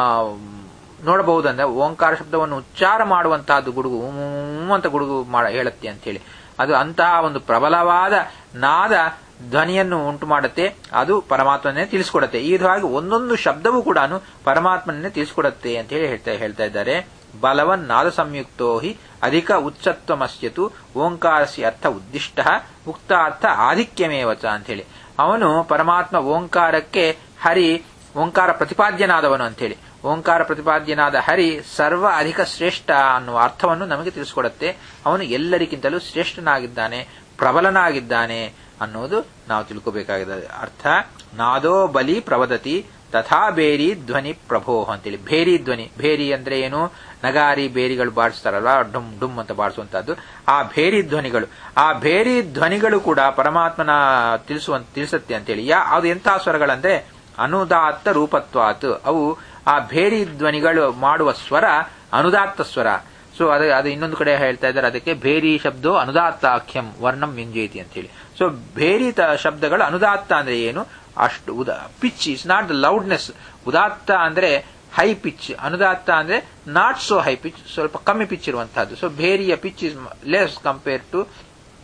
ನೋಡಬಹುದು ಅಂದ್ರೆ ಓಂಕಾರ ಶಬ್ದವನ್ನು ಉಚ್ಚಾರ ಮಾಡುವಂತಹದ್ದು ಗುಡುಗು ಉಮ್ ಅಂತ ಗುಡುಗು ಮಾಡ ಹೇಳುತ್ತೆ ಅಂತ ಹೇಳಿ ಅದು ಅಂತಹ ಒಂದು ಪ್ರಬಲವಾದ ನಾದ ಧ್ವನಿಯನ್ನು ಉಂಟು ಮಾಡುತ್ತೆ ಅದು ಪರಮಾತ್ಮನೇ ತಿಳಿಸ್ಕೊಡತ್ತೆ ಈ ವಿಧವಾಗಿ ಒಂದೊಂದು ಶಬ್ದವೂ ಕೂಡ ಪರಮಾತ್ಮನೇ ತಿಳಿಸ್ಕೊಡತ್ತೆ ಅಂತ ಹೇಳಿ ಹೇಳ್ತಾ ಹೇಳ್ತಾ ಇದ್ದಾರೆ ಬಲವನ್ ನಾದ ಸಂಯುಕ್ತೋ ಹಿ ಅಧಿಕ ಉಚ್ಚತ್ವಮಸ್ಯತು ಓಂಕಾರಸ್ಯ ಅರ್ಥ ಉದ್ದಿಷ್ಟ ಉಕ್ತಾರ್ಥ ಆಧಿಕ್ಯಮೇವಚ ಅಂತ ಹೇಳಿ ಅವನು ಪರಮಾತ್ಮ ಓಂಕಾರಕ್ಕೆ ಹರಿ ಓಂಕಾರ ಪ್ರತಿಪಾದ್ಯನಾದವನು ಅಂತೇಳಿ ಓಂಕಾರ ಪ್ರತಿಪಾದ್ಯನಾದ ಹರಿ ಸರ್ವ ಅಧಿಕ ಶ್ರೇಷ್ಠ ಅನ್ನುವ ಅರ್ಥವನ್ನು ನಮಗೆ ತಿಳಿಸಿಕೊಡುತ್ತೆ ಅವನು ಎಲ್ಲರಿಗಿಂತಲೂ ಶ್ರೇಷ್ಠನಾಗಿದ್ದಾನೆ ಪ್ರಬಲನಾಗಿದ್ದಾನೆ ಅನ್ನೋದು ನಾವು ತಿಳ್ಕೋಬೇಕಾಗಿದೆ ಅರ್ಥ ನಾದೋ ಬಲಿ ಪ್ರವದತಿ ತಥಾ ಬೇರಿ ಧ್ವನಿ ಪ್ರಭೋ ಅಂತೇಳಿ ಭೇರಿ ಧ್ವನಿ ಭೇರಿ ಅಂದ್ರೆ ಏನು ನಗಾರಿ ಬೇರಿಗಳು ಬಾಡಿಸ್ತಾರಲ್ಲ ಡುಮ್ ಡುಮ್ ಅಂತ ಬಾಡಿಸುವಂತಹದ್ದು ಆ ಭೇರಿ ಧ್ವನಿಗಳು ಆ ಭೇರಿ ಧ್ವನಿಗಳು ಕೂಡ ಪರಮಾತ್ಮನ ತಿಳಿಸುವ ತಿಳಿಸುತ್ತೆ ಅಂತೇಳಿ ಯಾ ಅದು ಎಂತಹ ಸ್ವರಗಳಂದ್ರೆ ಅನುದಾತ್ತ ರೂಪತ್ವಾತ್ ಅವು ಆ ಭೇರಿ ಧ್ವನಿಗಳು ಮಾಡುವ ಸ್ವರ ಅನುದಾತ್ತ ಸ್ವರ ಸೊ ಅದು ಅದು ಇನ್ನೊಂದು ಕಡೆ ಹೇಳ್ತಾ ಇದ್ದಾರೆ ಅದಕ್ಕೆ ಭೇರಿ ಶಬ್ದೋ ಅನುದಾತ್ತಾಖ್ಯಂ ವರ್ಣಂ ವ್ಯಂಜಯತಿ ಅಂತ ಹೇಳಿ ಸೊ ಭೇರಿ ತ- ಶಬ್ದಗಳು ಅನುದಾತ್ತ ಅಂದ್ರೆ ಏನು ಅಷ್ಟು ಉದ pitch is not the loudness ಉದಾತ್ತ ಅಂದ್ರೆ ಹೈ ಪಿಚ್ ಅನುದಾತ್ತ ಅಂದ್ರೆ ನಾಟ್ ಸೋ ಹೈ ಪಿಚ್ ಸ್ವಲ್ಪ ಕಮ್ಮಿ ಪಿಚ್ ಇರುವಂತಹದ್ದು ಸೊ ಭೇರಿಯ pitch is less compare to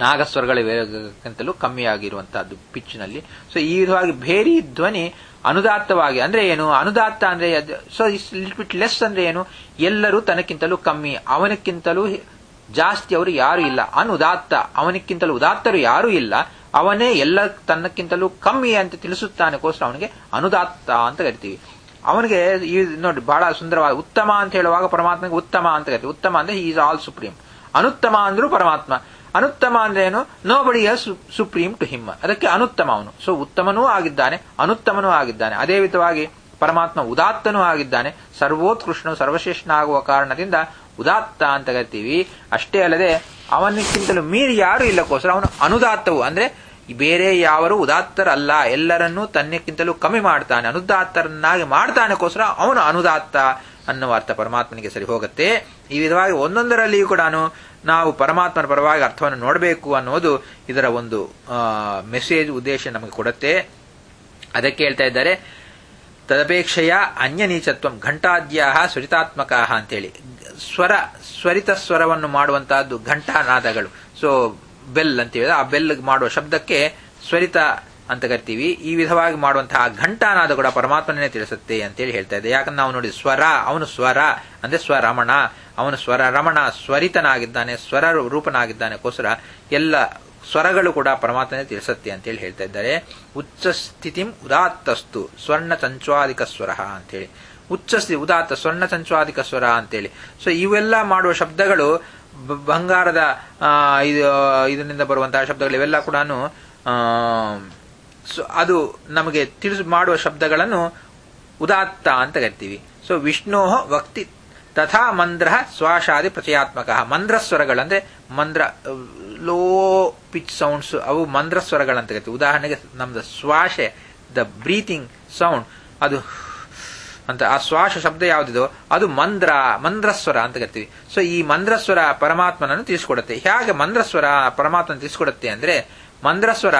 ನಾಗಸ್ವರಗಳ ವೇಗಕ್ಕಿಂತಲೂ ಕಮ್ಮಿಯಾಗಿರುವಂತಹದ್ದು ಪಿಚ್ನಲ್ಲಿ ಸೊ ಈ ವಿಧವಾಗಿ ಭೇರಿ ಧ್ವನಿ ಅನುದಾತ್ತವಾಗಿ ಅಂದ್ರೆ ಏನು ಅನುದಾತ್ತ ಅಂದ್ರೆ so is little bit less ಅಂದ್ರೆ ಏನು ಎಲ್ಲರೂ ತನಕ್ಕಿಂತಲೂ ಕಮ್ಮಿ ಅವನಕ್ಕಿಂತಲೂ ಜಾಸ್ತಿ ಅವರು ಯಾರು ಇಲ್ಲ ಅನುದಾತ್ತ ಅವನಕ್ಕಿಂತಲೂ ಉದಾತ್ತರು ಯಾರೂ ಇಲ್ಲ ಅವನೇ ಎಲ್ಲ ತನ್ನಕ್ಕಿಂತಲೂ ಕಮ್ಮಿ ಅಂತ ತಿಳಿಸುತ್ತಾನೆಗೋಸ್ಕರ ಅವನಿಗೆ ಅನುದಾತ್ತ ಅಂತ ಕರಿತೀವಿ ಅವನಿಗೆ ಈ ನೋಡಿ ಬಹಳ ಸುಂದರವಾದ ಉತ್ತಮ ಅಂತ ಹೇಳುವಾಗ ಪರಮಾತ್ಮಗೆ ಉತ್ತಮ ಅಂತ ಕರಿತೀವಿ ಉತ್ತಮ ಅಂದ್ರೆ ಈಸ್ ಆಲ್ ಸುಪ್ರೀಂ ಅನುತ್ತಮ ಅಂದ್ರೂ ಪರಮಾತ್ಮ ಅನುತ್ತಮ ಅಂದ್ರೆ ಏನು ನೋ ಬಡಿ ಸುಪ್ರೀಂ ಟು ಹಿಮ್ ಅದಕ್ಕೆ ಅನುತ್ತಮ ಅವನು ಸೊ ಉತ್ತಮನೂ ಆಗಿದ್ದಾನೆ ಅನುತ್ತಮನೂ ಆಗಿದ್ದಾನೆ ಅದೇ ವಿಧವಾಗಿ ಪರಮಾತ್ಮ ಉದಾತ್ತನೂ ಆಗಿದ್ದಾನೆ ಸರ್ವೋತ್ಕೃಷ್ಣನು ಸರ್ವಶ್ರೇಷ್ಠನಾಗುವ ಕಾರಣದಿಂದ ಉದಾತ್ತ ಅಂತ ಕರಿತೀವಿ ಅಷ್ಟೇ ಅಲ್ಲದೆ ಅವನಕ್ಕಿಂತಲೂ ಮೀರಿ ಯಾರು ಇಲ್ಲಕ್ಕೋಸ್ಕರ ಅವನು ಅನುದಾತ್ತವು ಅಂದ್ರೆ ಬೇರೆ ಯಾವರು ಉದಾತ್ತರಲ್ಲ ಎಲ್ಲರನ್ನೂ ತನ್ನಕ್ಕಿಂತಲೂ ಕಮ್ಮಿ ಮಾಡ್ತಾನೆ ಅನುದಾತ್ತರನ್ನಾಗಿ ಮಾಡ್ತಾನೆಗೋಸ್ಕರ ಅವನು ಅನುದಾತ್ತ ಅನ್ನುವ ಅರ್ಥ ಪರಮಾತ್ಮನಿಗೆ ಸರಿ ಹೋಗುತ್ತೆ ಈ ವಿಧವಾಗಿ ಒಂದೊಂದರಲ್ಲಿಯೂ ಕೂಡ ನಾವು ಪರಮಾತ್ಮನ ಪರವಾಗಿ ಅರ್ಥವನ್ನು ನೋಡಬೇಕು ಅನ್ನೋದು ಇದರ ಒಂದು ಮೆಸೇಜ್ ಉದ್ದೇಶ ನಮಗೆ ಕೊಡುತ್ತೆ ಅದಕ್ಕೆ ಹೇಳ್ತಾ ಇದ್ದಾರೆ ತದಪೇಕ್ಷೆಯ ಅನ್ಯನೀಚತ್ವಂ ಘಂಟಾದ್ಯ ಸ್ವರಿತಾತ್ಮಕ ಅಂತೇಳಿ ಸ್ವರ ಸ್ವರಿತ ಸ್ವರವನ್ನು ಮಾಡುವಂತಹದ್ದು ಘಂಟಾನಾದಗಳು ಸೊ ಬೆಲ್ ಅಂತೀವಿ ಆ ಬೆಲ್ ಮಾಡುವ ಶಬ್ದಕ್ಕೆ ಸ್ವರಿತ ಅಂತ ಕರಿತೀವಿ ಈ ವಿಧವಾಗಿ ಮಾಡುವಂತಹ ಘಂಟಾನಾದ ಕೂಡ ಪರಮಾತ್ಮನೇ ತಿಳಿಸುತ್ತೆ ಅಂತೇಳಿ ಹೇಳ್ತಾ ಇದೆ ಯಾಕಂದ್ರೆ ನಾವು ನೋಡಿ ಸ್ವರ ಅವನು ಸ್ವರ ಅಂದ್ರೆ ಸ್ವರಮಣ ಅವನು ಸ್ವರ ರಮಣ ಸ್ವರಿತನಾಗಿದ್ದಾನೆ ಸ್ವರ ರೂಪನಾಗಿದ್ದಾನೆಗೋಸ್ಕರ ಎಲ್ಲ ಸ್ವರಗಳು ಕೂಡ ಪರಮಾತ್ಮನೇ ತಿಳಿಸುತ್ತೆ ಅಂತೇಳಿ ಹೇಳ್ತಾ ಇದ್ದಾರೆ ಉಚ್ಚ ಸ್ಥಿತಿಂ ಉದಾತ್ತಸ್ತು ಸ್ವರ್ಣ ಚಂಚುವಾದಿಕ ಸ್ವರ ಅಂತೇಳಿ ಉಚ್ಚ ಸ್ಥಿತಿ ಉದಾತ್ತ ಸ್ವರ್ಣ ಚಂಚುವಾದಿಕ ಸ್ವರ ಅಂತೇಳಿ ಸೊ ಇವೆಲ್ಲ ಮಾಡುವ ಶಬ್ದಗಳು ಬಂಗಾರದ ಇದು ಇದರಿಂದ ಬರುವಂತಹ ಶಬ್ದಗಳು ಇವೆಲ್ಲ ಕೂಡ ಅದು ನಮಗೆ ತಿಳಿಸು ಮಾಡುವ ಶಬ್ದಗಳನ್ನು ಉದಾತ್ತ ಅಂತ ಕರಿತೀವಿ ಸೊ ವಿಷ್ಣೋ ಭಕ್ತಿ ತಥಾ ಮಂದ್ರ ಶ್ವಾಸಾದಿ ಪ್ರಚಯಾತ್ಮಕ ಮಂದ್ರ ಸ್ವರಗಳಂದ್ರೆ ಮಂದ್ರ ಲೋ ಪಿಚ್ ಸೌಂಡ್ಸ್ ಅವು ಮಂದ್ರ ಸ್ವರಗಳಂತ ಕರಿತೀವಿ ಉದಾಹರಣೆಗೆ ನಮ್ದು ಶ್ವಾಸೆ ದ ಬ್ರೀತಿಂಗ್ ಸೌಂಡ್ ಅದು ಅಂತ ಆ ಶ್ವಾಸ ಶಬ್ದ ಯಾವುದಿದೋ ಅದು ಮಂದ್ರ ಮಂದ್ರಸ್ವರ ಅಂತ ಕರಿತೀವಿ ಸೊ ಈ ಮಂದ್ರಸ್ವರ ಪರಮಾತ್ಮನನ್ನು ತಿಳಿಸ್ಕೊಡುತ್ತೆ ಹೇಗೆ ಮಂದ್ರಸ್ವರ ಪರಮಾತ್ಮನ ತಿಳಿಸ್ಕೊಡುತ್ತೆ ಅಂದ್ರೆ ಮಂದ್ರಸ್ವರ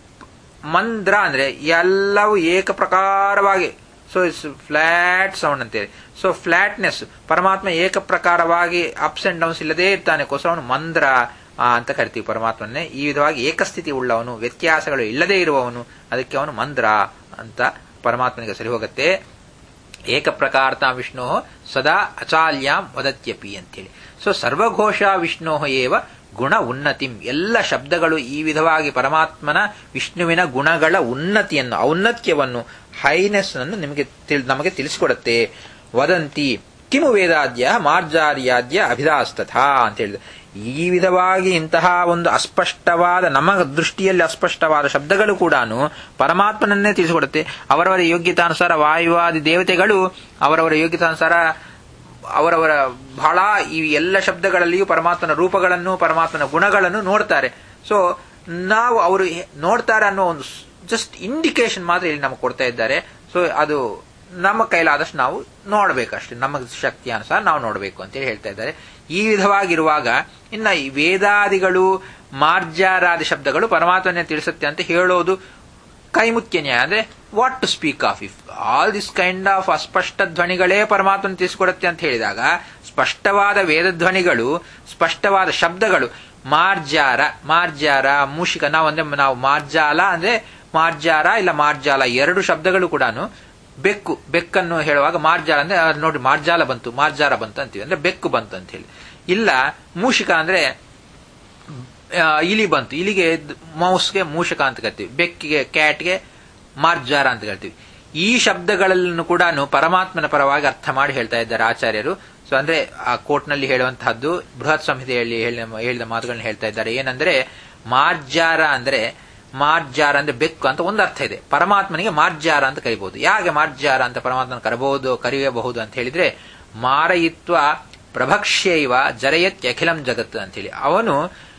ಮಂದ್ರ ಅಂದ್ರೆ ಎಲ್ಲವೂ ಏಕ ಪ್ರಕಾರವಾಗಿ ಸೊ ಇಟ್ಸ್ ಫ್ಲಾಟ್ ಸೌಂಡ್ ಅಂತೇಳಿ ಸೊ ಫ್ಲಾಟ್ನೆಸ್ ಪರಮಾತ್ಮ ಏಕ ಪ್ರಕಾರವಾಗಿ ಅಪ್ಸ್ ಅಂಡ್ ಡೌನ್ಸ್ ಇಲ್ಲದೇ ಇರ್ತಾನೆ ಕೋಸ ಅವನು ಮಂದ್ರ ಅಂತ ಕರಿತೀವಿ ಪರಮಾತ್ಮನ್ನೇ ಈ ವಿಧವಾಗಿ ಏಕಸ್ಥಿತಿ ಉಳ್ಳವನು ವ್ಯತ್ಯಾಸಗಳು ಇಲ್ಲದೇ ಇರುವವನು ಅದಕ್ಕೆ ಅವನು ಮಂದ್ರ ಅಂತ ಪರಮಾತ್ಮನಿಗೆ ಸರಿ ಹೋಗುತ್ತೆ ಏಕಪ್ರಕಾರತ ವಿಷ್ಣು ಸದಾ ಅಚಾಲ್ಯಾಂ ವದತ್ಯಪಿ ಅಂತೇಳಿ ಸೊ ಸರ್ವಘೋಷ ವಿಷ್ಣು ಏವ ಗುಣ ಉನ್ನತಿಂ ಎಲ್ಲ ಶಬ್ದಗಳು ಈ ವಿಧವಾಗಿ ಪರಮಾತ್ಮನ ವಿಷ್ಣುವಿನ ಗುಣಗಳ ಉನ್ನತಿಯನ್ನು ಔನ್ನತ್ಯವನ್ನು ಹೈನೆಸ್ ಅನ್ನು ನಿಮಗೆ ನಮಗೆ ತಿಳಿಸಿಕೊಡುತ್ತೆ ವದಂತಿ ಕಿಮು ವೇದಾದ್ಯ ಮಾರ್ಜಾರ್ಯಾದ್ಯ ಅಭಿದಾಸ್ತಥಾ ಅಂತ ಹೇಳಿದ ಈ ವಿಧವಾಗಿ ಇಂತಹ ಒಂದು ಅಸ್ಪಷ್ಟವಾದ ನಮ್ಮ ದೃಷ್ಟಿಯಲ್ಲಿ ಅಸ್ಪಷ್ಟವಾದ ಶಬ್ದಗಳು ಕೂಡ ಪರಮಾತ್ಮನನ್ನೇ ತಿಳಿಸಿಕೊಡುತ್ತೆ ಅವರವರ ಯೋಗ್ಯತಾನುಸಾರ ವಾಯುವಾದಿ ದೇವತೆಗಳು ಅವರವರ ಯೋಗ್ಯತಾನುಸಾರ ಅವರವರ ಬಹಳ ಈ ಎಲ್ಲ ಶಬ್ದಗಳಲ್ಲಿಯೂ ಪರಮಾತ್ಮನ ರೂಪಗಳನ್ನು ಪರಮಾತ್ಮನ ಗುಣಗಳನ್ನು ನೋಡ್ತಾರೆ ಸೊ ನಾವು ಅವರು ನೋಡ್ತಾರೆ ಅನ್ನೋ ಒಂದು ಜಸ್ಟ್ ಇಂಡಿಕೇಶನ್ ಮಾತ್ರ ಇಲ್ಲಿ ನಮಗೆ ಕೊಡ್ತಾ ಇದ್ದಾರೆ ಸೊ ಅದು ನಮ್ಮ ಕೈಲಾದಷ್ಟು ನಾವು ನೋಡಬೇಕಷ್ಟೇ ನಮ್ಮ ಶಕ್ತಿ ಅನುಸಾರ ನಾವು ನೋಡಬೇಕು ಅಂತೇಳಿ ಹೇಳ್ತಾ ಇದ್ದಾರೆ ಈ ವಿಧವಾಗಿರುವಾಗ ಇನ್ನ ಈ ವೇದಾದಿಗಳು ಮಾರ್ಜಾರಾದಿ ಶಬ್ದಗಳು ಪರಮಾತ್ಮನೇ ತಿಳಿಸುತ್ತೆ ಅಂತ ಹೇಳೋದು ಕೈಮುಖ್ಯ ನ್ಯಾಯ ಅಂದ್ರೆ what to speak of if all this kind of ಅಸ್ಪಷ್ಟ ಧ್ವನಿಗಳೇ ಪರಮಾತ್ಮನ ತಿಳಿಸಿಕೊಡುತ್ತೆ ಅಂತ ಹೇಳಿದಾಗ ಸ್ಪಷ್ಟವಾದ ವೇದಧ್ವನಿಗಳು ಸ್ಪಷ್ಟವಾದ ಶಬ್ದಗಳು ಮಾರ್ಜಾರ ಮಾರ್ಜಾರ ಮೂಷಿಕ ನಾವು ಅಂದ್ರೆ ನಾವು ಮಾರ್ಜಾಲ ಅಂದ್ರೆ ಮಾರ್ಜಾರ ಇಲ್ಲ ಮಾರ್ಜಾಲ ಎರಡು ಶಬ್ದಗಳು ಕೂಡ ಬೆಕ್ಕು ಬೆಕ್ಕನ್ನು ಹೇಳುವಾಗ ಮಾರ್ಜಾಲ ಅಂದ್ರೆ ನೋಡಿ ಮಾರ್ಜಾಲ ಬಂತು ಮಾರ್ಜಾರ ಬಂತು ಅಂತೀವಿ ಅಂದ್ರೆ ಬೆಕ್ಕು ಬಂತು ಅಂತ ಹೇಳಿ ಇಲ್ಲ ಮೂಷಿಕ ಅಂದ್ರೆ ಇಲಿ ಬಂತು ಇಲಿಗೆ ಮೌಸ್ಗೆ ಮೂಷಕ ಅಂತ ಕರಿತೀವಿ ಬೆಕ್ಕಿಗೆ ಕ್ಯಾಟ್ಗೆ ಮಾರ್ಜಾರ ಅಂತ ಕರಿತೀವಿ ಈ ಶಬ್ದಗಳನ್ನು ಕೂಡ ಪರಮಾತ್ಮನ ಪರವಾಗಿ ಅರ್ಥ ಮಾಡಿ ಹೇಳ್ತಾ ಇದ್ದಾರೆ ಆಚಾರ್ಯರು ಸೊ ಅಂದ್ರೆ ಆ ಕೋರ್ಟ್ನಲ್ಲಿ ಹೇಳುವಂತಹದ್ದು ಬೃಹತ್ ಸಂಹಿತೆಯಲ್ಲಿ ಹೇಳಿದ ಮಾತುಗಳನ್ನ ಹೇಳ್ತಾ ಇದ್ದಾರೆ ಏನಂದ್ರೆ ಮಾರ್ಜಾರ ಅಂದ್ರೆ ಮಾರ್ಜಾರ ಅಂದ್ರೆ ಬೆಕ್ಕು ಅಂತ ಒಂದು ಅರ್ಥ ಇದೆ ಪರಮಾತ್ಮನಿಗೆ ಮಾರ್ಜಾರ ಅಂತ ಕರಿಬಹುದು ಯಾಕೆ ಮಾರ್ಜಾರ ಅಂತ ಪರಮಾತ್ಮನ ಕರಬಹುದು ಕರೆಯಬಹುದು ಅಂತ ಹೇಳಿದ್ರೆ ಮಾರಯಿತ್ವ ಪ್ರಭಕ್ಷ್ಯೈವ ಜರಯತ್ ಅಖಿಲಂ ಜಗತ್ ಅಂತ ಹೇಳಿ ಅವನು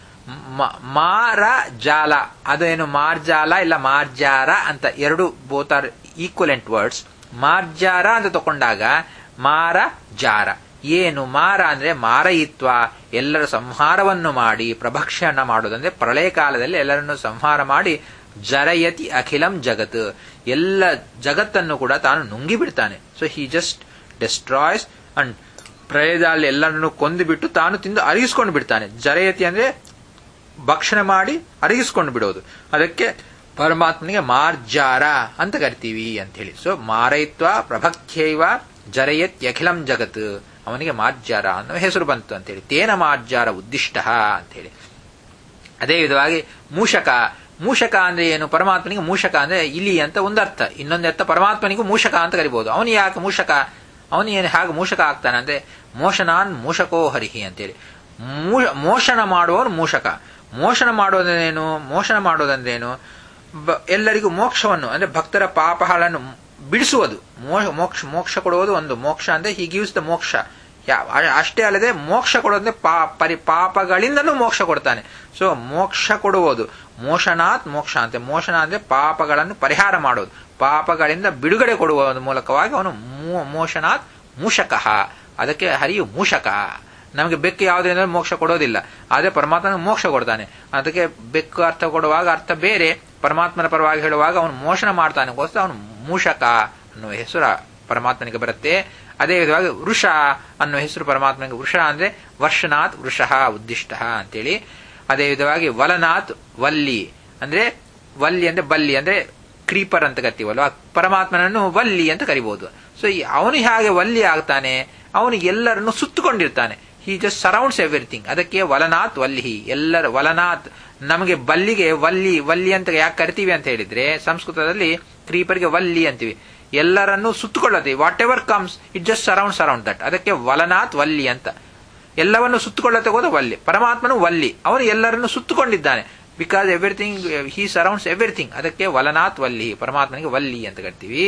ಮಾರ ಜಾಲ ಅದೇನು ಮಾರ್ಜಾಲ ಇಲ್ಲ ಮಾರ್ಜಾರ ಅಂತ ಎರಡು ಬೋತ್ ಆರ್ ಈಕ್ವಲೆಂಟ್ ವರ್ಡ್ಸ್ ಮಾರ್ಜಾರ ಅಂತ ತಕೊಂಡಾಗ ಮಾರ ಜಾರ ಏನು ಮಾರ ಅಂದ್ರೆ ಮಾರಯಿತ್ವ ಎಲ್ಲರ ಸಂಹಾರವನ್ನು ಮಾಡಿ ಪ್ರಭಕ್ಷಣ ಮಾಡೋದಂದ್ರೆ ಪ್ರಳಯ ಕಾಲದಲ್ಲಿ ಎಲ್ಲರನ್ನು ಸಂಹಾರ ಮಾಡಿ ಜರಯತಿ ಅಖಿಲಂ ಜಗತ್ ಎಲ್ಲ ಜಗತ್ತನ್ನು ಕೂಡ ತಾನು ನುಂಗಿ ಬಿಡ್ತಾನೆ so he just destroys and ಪ್ರಳಯದಲ್ಲಿ ಎಲ್ಲರನ್ನು ಕೊಂದು ಬಿಟ್ಟು ತಾನು ತಿಂದು ಅರಿಗಿಸ್ಕೊಂಡು ಬಿಡ್ತಾನೆ ಜರಯತಿ ಅಂದ್ರೆ ಭಕ್ಷಣೆ ಮಾಡಿ ಅರಗಿಸ್ಕೊಂಡು ಬಿಡೋದು ಅದಕ್ಕೆ ಪರಮಾತ್ಮನಿಗೆ ಮಾರ್ಜಾರ ಅಂತ ಕರಿತೀವಿ ಅಂತ ಹೇಳಿ ಸೊ ಮಾರಯಿತ್ವ ಪ್ರಭಕ್ತ್ಯೈವ ಜರಯತ್ ಯಖಿಲಂ ಜಗತ್ ಅವನಿಗೆ ಮಾರ್ಜಾರ ಅನ್ನೋ ಹೆಸರು ಬಂತು ಅಂತೇಳಿ ತೇನ ಮಾರ್ಜಾರ ಉದ್ದಿಷ್ಟ ಅಂತೇಳಿ ಅದೇ ವಿಧವಾಗಿ ಮೂಷಕ ಮೂಷಕ ಅಂದ್ರೆ ಏನು ಪರಮಾತ್ಮನಿಗೆ ಮೂಷಕ ಅಂದ್ರೆ ಇಲಿ ಅಂತ ಒಂದರ್ಥ ಇನ್ನೊಂದು ಅರ್ಥ ಪರಮಾತ್ಮನಿಗೂ ಮೂಷಕ ಅಂತ ಕರಿಬಹುದು ಅವನು ಯಾಕೆ ಮೂಷಕ ಅವನು ಏನು ಹಾಗೆ ಮೂಷಕ ಆಗ್ತಾನೆ ಅಂದ್ರೆ ಮೋಷನಾನ್ ಮೂಷಕೋ ಹರಿಹಿ ಅಂತೇಳಿ ಮೂ- ಮೋಷಣ ಮಾಡುವವನು ಮೂಷಕ ಮೋಷಣ ಮಾಡೋದೇನು ಮೋಷಣ ಮಾಡೋದಂದ್ರೇನು ಬ- ಎಲ್ಲರಿಗೂ ಮೋಕ್ಷವನ್ನು ಅಂದ್ರೆ ಭಕ್ತರ ಪಾಪಗಳನ್ನು ಬಿಡಿಸುವುದು ಮೋ- ಮೋಕ್ಷ ಮೋಕ್ಷ ಕೊಡುವುದು ಒಂದು ಮೋಕ್ಷ ಅಂದ್ರೆ ಹಿ ಗಿವ್ಸ್ ದ ಮೋಕ್ಷ ಯಾ- ಅ- ಅಷ್ಟೇ ಅಲ್ಲದೆ ಮೋಕ್ಷ ಕೊಡೋದ್ರೆ ಪಾ ಪರಿ ಪಾಪಗಳಿಂದನೂ ಮೋಕ್ಷ ಕೊಡ್ತಾನೆ ಸೊ ಮೋಕ್ಷ ಕೊಡುವುದು ಮೋಷನಾತ್ ಮೋಕ್ಷ ಅಂತೆ ಮೋಷಣ ಅಂದ್ರೆ ಪಾಪಗಳನ್ನು ಪರಿಹಾರ ಮಾಡೋದು ಪಾಪಗಳಿಂದ ಬಿಡುಗಡೆ ಕೊಡುವ ಮೂಲಕವಾಗಿ ಅವನು ಮೋ- ಮೋಷನಾತ್ ಮೂಷಕಃ ಅದಕ್ಕೆ ಹರಿಯು ಮೂಷಕ ನಮಗೆ ಬೆಕ್ಕು ಯಾವುದರಿಂದ ಮೋಕ್ಷ ಕೊಡೋದಿಲ್ಲ ಆದ್ರೆ ಪರಮಾತ್ಮನ ಮೋಕ್ಷ ಕೊಡ್ತಾನೆ ಅದಕ್ಕೆ ಬೆಕ್ಕು ಅರ್ಥ ಕೊಡುವಾಗ ಅರ್ಥ ಬೇರೆ ಪರಮಾತ್ಮನ ಪರವಾಗಿ ಹೇಳುವಾಗ ಅವನು ಮೋಷಣ ಮಾಡ್ತಾನೆ ಗೋಸ್ಕರ ಅವನು ಮೂಷಕ ಅನ್ನುವ ಹೆಸರು ಪರಮಾತ್ಮನಿಗೆ ಬರುತ್ತೆ ಅದೇ ವಿಧವಾಗಿ ವೃಷ ಅನ್ನುವ ಹೆಸರು ಪರಮಾತ್ಮನಿಗೆ ವೃಷ ಅಂದ್ರೆ ವರ್ಷನಾಥ್ ವೃಷಃ ಉದ್ದಿಷ್ಟ ಅಂತೇಳಿ ಅದೇ ವಿಧವಾಗಿ ವಲನಾಥ್ ವಲ್ಲಿ ಅಂದ್ರೆ ವಲ್ಲಿ ಅಂದ್ರೆ ಬಲ್ಲಿ ಅಂದ್ರೆ ಕ್ರೀಪರ್ ಅಂತ ಕರಿತೀವಲ್ವ ಪರಮಾತ್ಮನನ್ನು ವಲ್ಲಿ ಅಂತ ಕರಿಬಹುದು ಸೊ ಅವನು ಹೇಗೆ ವಲ್ಲಿ ಆಗ್ತಾನೆ ಅವನು ಎಲ್ಲರನ್ನು ಸುತ್ತುಕೊಂಡಿರ್ತಾನೆ ಹಿ ಜಸ್ಟ್ ಸರೌಂಡ್ಸ್ ಎವ್ರಿಥಿಂಗ್ ಅದಕ್ಕೆ ವಲನಾಥ್ ವಲ್ಲಿ ಎಲ್ಲರ ವಲನಾಥ್ ನಮಗೆ ಬಲ್ಲಿಗೆ ವಲ್ಲಿ ವಲ್ಲಿ ಅಂತ ಯಾಕೆ ಕರಿತೀವಿ ಅಂತ ಹೇಳಿದ್ರೆ ಸಂಸ್ಕೃತದಲ್ಲಿ ಕ್ರೀಪರ್ಗೆ ವಲ್ಲಿ ಅಂತೀವಿ ಎಲ್ಲರನ್ನು ಸುತ್ತುಕೊಳ್ಳುತ್ತೆ whatever comes it just surround surround that ಅದಕ್ಕೆ ವಲನಾಥ್ ವಲ್ಲಿ ಅಂತ ಎಲ್ಲವನ್ನು ಸುತ್ತುಕೊಳ್ಳುತ್ತೆ ಹೋದ ವಲ್ಲಿ ಪರಮಾತ್ಮನು ವಲ್ಲಿ ಅವನು ಎಲ್ಲರನ್ನು ಸುತ್ತುಕೊಂಡಿದ್ದಾನೆ because everything he surrounds everything ಅದಕ್ಕೆ ವಲನಾಥ್ ವಲ್ಲಿ ಪರಮಾತ್ಮನಿಗೆ ವಲ್ಲಿ ಅಂತ ಕರಿತೀವಿ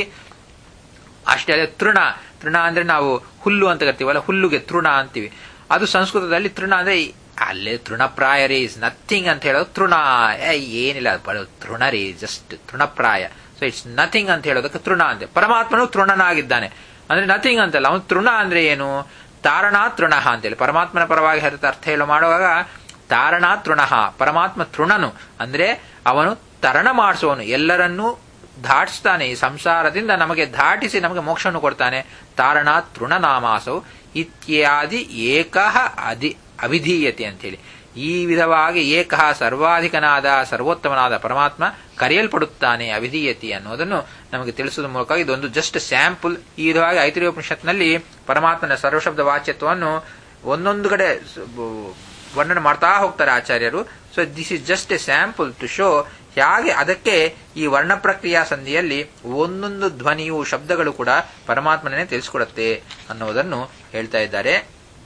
ಅಷ್ಟೇ ಅಲ್ಲದೆ ತೃಣ ತೃಣ ಅಂದ್ರೆ ನಾವು ಹುಲ್ಲು ಅಂತ ಕರಿತೀವಲ್ಲ ಹುಲ್ಲುಗೆ ತೃಣ ಅಂತೀವಿ ಅದು ಸಂಸ್ಕೃತದಲ್ಲಿ ತೃಣ ಅಂದ್ರೆ ಅಲ್ಲೇ ತೃಣಪ್ರಾಯ ರೀ ಇಸ್ ನಥಿಂಗ್ ಅಂತ ಹೇಳೋದು ತೃಣ ಏ, ಏನಿಲ್ಲ ಅದು ತೃಣ ರೀ ಜಸ್ಟ್ ತೃಣಪ್ರಾಯ ಸೊ ಇಟ್ಸ್ ನಥಿಂಗ್ ಅಂತ ಹೇಳೋದಕ್ಕೆ ತೃಣ ಅಂತೆ ಪರಮಾತ್ಮನು ತೃಣನಾಗಿದ್ದಾನೆ ಅಂದ್ರೆ ನಥಿಂಗ್ ಅಂತಲ್ಲ ಅವನು ತೃಣ ಅಂದ್ರೆ ಏನು ತಾರಣಾ ತೃಣ ಅಂತೇಳಿ ಪರಮಾತ್ಮನ ಪರವಾಗಿ ಹರಿತ ಅರ್ಥ ಹೇಳೋ ಮಾಡುವಾಗ ತಾರಣಾ ತೃಣ ಪರಮಾತ್ಮ ತೃಣನು ಅಂದ್ರೆ ಅವನು ತರಣ ಮಾಡಿಸುವವನು ಎಲ್ಲರನ್ನೂ ದಾಟಿಸ್ತಾನೆ ಈ ಸಂಸಾರದಿಂದ ನಮಗೆ ದಾಟಿಸಿ ನಮಗೆ ಮೋಕ್ಷವನ್ನು ಕೊಡ್ತಾನೆ ತಾರಣ ತೃಣನಾಮಾಸವು ಇತ್ಯಾದಿ ಏಕಃ ಅಧಿ ಅವಿಧೀಯತೆ ಅಂತೇಳಿ ಈ ವಿಧವಾಗಿ ಏಕಃ ಸರ್ವಾಧಿಕನಾದ ಸರ್ವೋತ್ತಮನಾದ ಪರಮಾತ್ಮ ಕರೆಯಲ್ಪಡುತ್ತಾನೆ ಅವಿಧೀಯತಿ ಅನ್ನೋದನ್ನು ನಮಗೆ ತಿಳಿಸುವ ಮೂಲಕ ಇದೊಂದು ಜಸ್ಟ್ ಸ್ಯಾಂಪಲ್ ಈ ವಿಧವಾಗಿ ಐತಿರಿಯೋಪನಿಷತ್ನಲ್ಲಿ ಪರಮಾತ್ಮನ ಸರ್ವಶಬ್ದ ವಾಚ್ಯತ್ವವನ್ನು ಒಂದೊಂದು ಕಡೆ ಸ- ಬ- ವರ್ಣನೆ ಮಾಡ್ತಾ ಹೋಗ್ತಾರೆ ಆಚಾರ್ಯರು so this is just a sample to show ಹೇಗೆ ಅದಕ್ಕೆ ಈ ವರ್ಣ ಪ್ರಕ್ರಿಯಾ ಸಂಧಿಯಲ್ಲಿ ಒಂದೊಂದು ಧ್ವನಿಯು ಶಬ್ದಗಳು ಕೂಡ ಪರಮಾತ್ಮನೇ ತಿಳಿಸ್ಕೊಡುತ್ತೆ ಅನ್ನೋದನ್ನು ಹೇಳ್ತಾ ಇದ್ದಾರೆ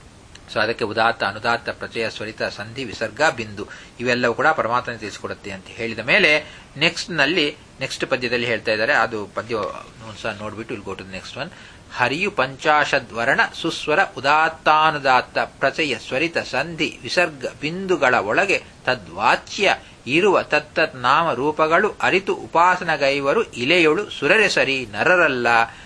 ಸೊ ಅದಕ್ಕೆ ಉದಾತ್ತ ಅನುದಾತ್ತ ಪ್ರಚಯ ಸ್ವರಿತ ಸಂಧಿ ವಿಸರ್ಗ ಬಿಂದು ಇವೆಲ್ಲವೂ ಕೂಡ ಪರಮಾತ್ಮನ ತಿಳಿಸಿಕೊಡುತ್ತೆ ಅಂತ ಹೇಳಿದ ಮೇಲೆ ನೆಕ್ಸ್ಟ್ ನಲ್ಲಿ ನೆಕ್ಸ್ಟ್ ಪದ್ಯದಲ್ಲಿ ಹೇಳ್ತಾ ಇದ್ದಾರೆ ಅದು ಪದ್ಯ ಸಹ ನೋಡ್ಬಿಟ್ಟು ಇಲ್ಲಿ ಗೋಟು ನೆಕ್ಸ್ಟ್ ಒನ್ ಹರಿಯು ಪಂಚಾಶದ್ವರ್ಣ ಸುಸ್ವರ ಉದಾತ್ತಾನುದಾತ್ತ ಪ್ರಚಯ ಸ್ವರಿತ ಸಂಧಿ ವಿಸರ್ಗ ಬಿಂದುಗಳ ಒಳಗೆ ತದ್ವಾಚ್ಯ ಇರುವ ತತ್ತತ್ ನಾಮ ರೂಪಗಳು ಅರಿತು ಉಪಾಸನಗೈವರು ಇಲೆಯೊಳು ಸುರರೆ ಸರಿ ನರರಲ್ಲ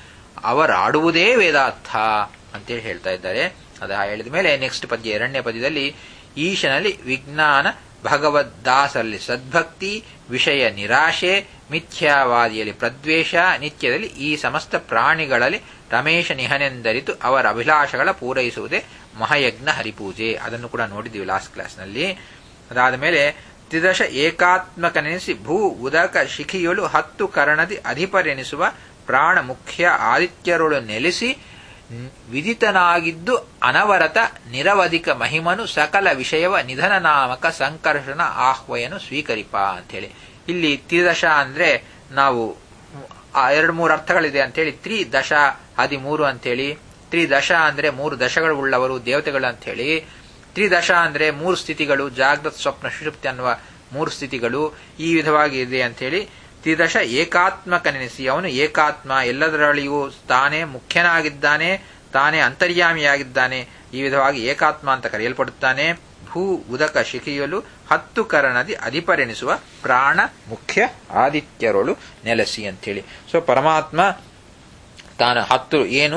ಅವರಾಡುವುದೇ ವೇದಾರ್ಥ ಅಂತೇಳಿ ಹೇಳ್ತಾ ಇದ್ದಾರೆ ಅದ ಹೇಳಿದ ಮೇಲೆ ನೆಕ್ಸ್ಟ್ ಪದ್ಯ ಎರಡನೇ ಪದ್ಯದಲ್ಲಿ ಈಶನಲ್ಲಿ ವಿಜ್ಞಾನ ಭಗವದ್ದಾಸರಲ್ಲಿ ಸದ್ಭಕ್ತಿ ವಿಷಯ ನಿರಾಶೆ ಮಿಥ್ಯಾವಾದಿಯಲ್ಲಿ ಪ್ರದ್ವೇಷ ನಿತ್ಯದಲ್ಲಿ ಈ ಸಮಸ್ತ ಪ್ರಾಣಿಗಳಲ್ಲಿ ರಮೇಶ ನಿಹನೆಂದರಿತು ಅವರ ಅಭಿಲಾಷಗಳ ಪೂರೈಸುವುದೇ ಮಹಾಯಜ್ಞ ಹರಿಪೂಜೆ ಅದನ್ನು ಕೂಡ ನೋಡಿದ್ದೀವಿ ಲಾಸ್ಟ್ ಕ್ಲಾಸ್ನಲ್ಲಿ ಅದಾದ ಮೇಲೆ ತ್ರಿದಶ ಏಕಾತ್ಮಕನೆನಿಸಿ ಭೂ ಉದಕ ಶಿಖಿಯೊಳು ಹತ್ತು ಕರ್ಣದಿ ಅಧಿಪರೆನಿಸುವ ಪ್ರಾಣ ಮುಖ್ಯ ಆದಿತ್ಯರೊಳು ನೆಲೆಸಿ ವಿದಿತನಾಗಿದ್ದು ಅನವರತ ನಿರವಧಿಕ ಮಹಿಮನು ಸಕಲ ವಿಷಯವ ನಿಧನ ನಾಮಕ ಸಂಕರ್ಷಣ ಆಹ್ವಯನು ಸ್ವೀಕರಿಪ ಅಂತೇಳಿ ಇಲ್ಲಿ ತ್ರಿದಶ ಅಂದ್ರೆ ನಾವು ಆ ಎರಡು ಮೂರು ಅರ್ಥಗಳಿದೆ ಅಂತೇಳಿ ತ್ರಿ ದಶ ಹದಿಮೂರು ಅಂತೇಳಿ ತ್ರಿದಶ ಅಂದ್ರೆ ಮೂರು ದಶಗಳು ಉಳ್ಳವರು ದೇವತೆಗಳು ಅಂತೇಳಿ ತ್ರಿದಶ ಅಂದ್ರೆ ಮೂರು ಸ್ಥಿತಿಗಳು ಜಾಗೃತ್ ಸ್ವಪ್ನ ಸುಷುಪ್ತಿ ಅನ್ನುವ ಮೂರು ಸ್ಥಿತಿಗಳು ಈ ವಿಧವಾಗಿ ಇದೆ ಅಂತೇಳಿ ತ್ರಿದಶ ಏಕಾತ್ಮಕನೆನಿಸಿ ಅವನು ಏಕಾತ್ಮ ಎಲ್ಲದರಲ್ಲಿಯೂ ತಾನೇ ಮುಖ್ಯನಾಗಿದ್ದಾನೆ ತಾನೇ ಅಂತರ್ಯಾಮಿಯಾಗಿದ್ದಾನೆ ಈ ವಿಧವಾಗಿ ಏಕಾತ್ಮ ಅಂತ ಕರೆಯಲ್ಪಡುತ್ತಾನೆ ಭೂ ಉದಕ ಶಿಖಿಯಲು ಹತ್ತು ಕರಣದಿ ಅಧಿಪರೆನಿಸುವ ಪ್ರಾಣ ಮುಖ್ಯ ಆದಿತ್ಯರೊಳು ನೆಲೆಸಿ ಅಂತೇಳಿ ಸೊ ಪರಮಾತ್ಮ ತಾನು ಹತ್ತು ಏನು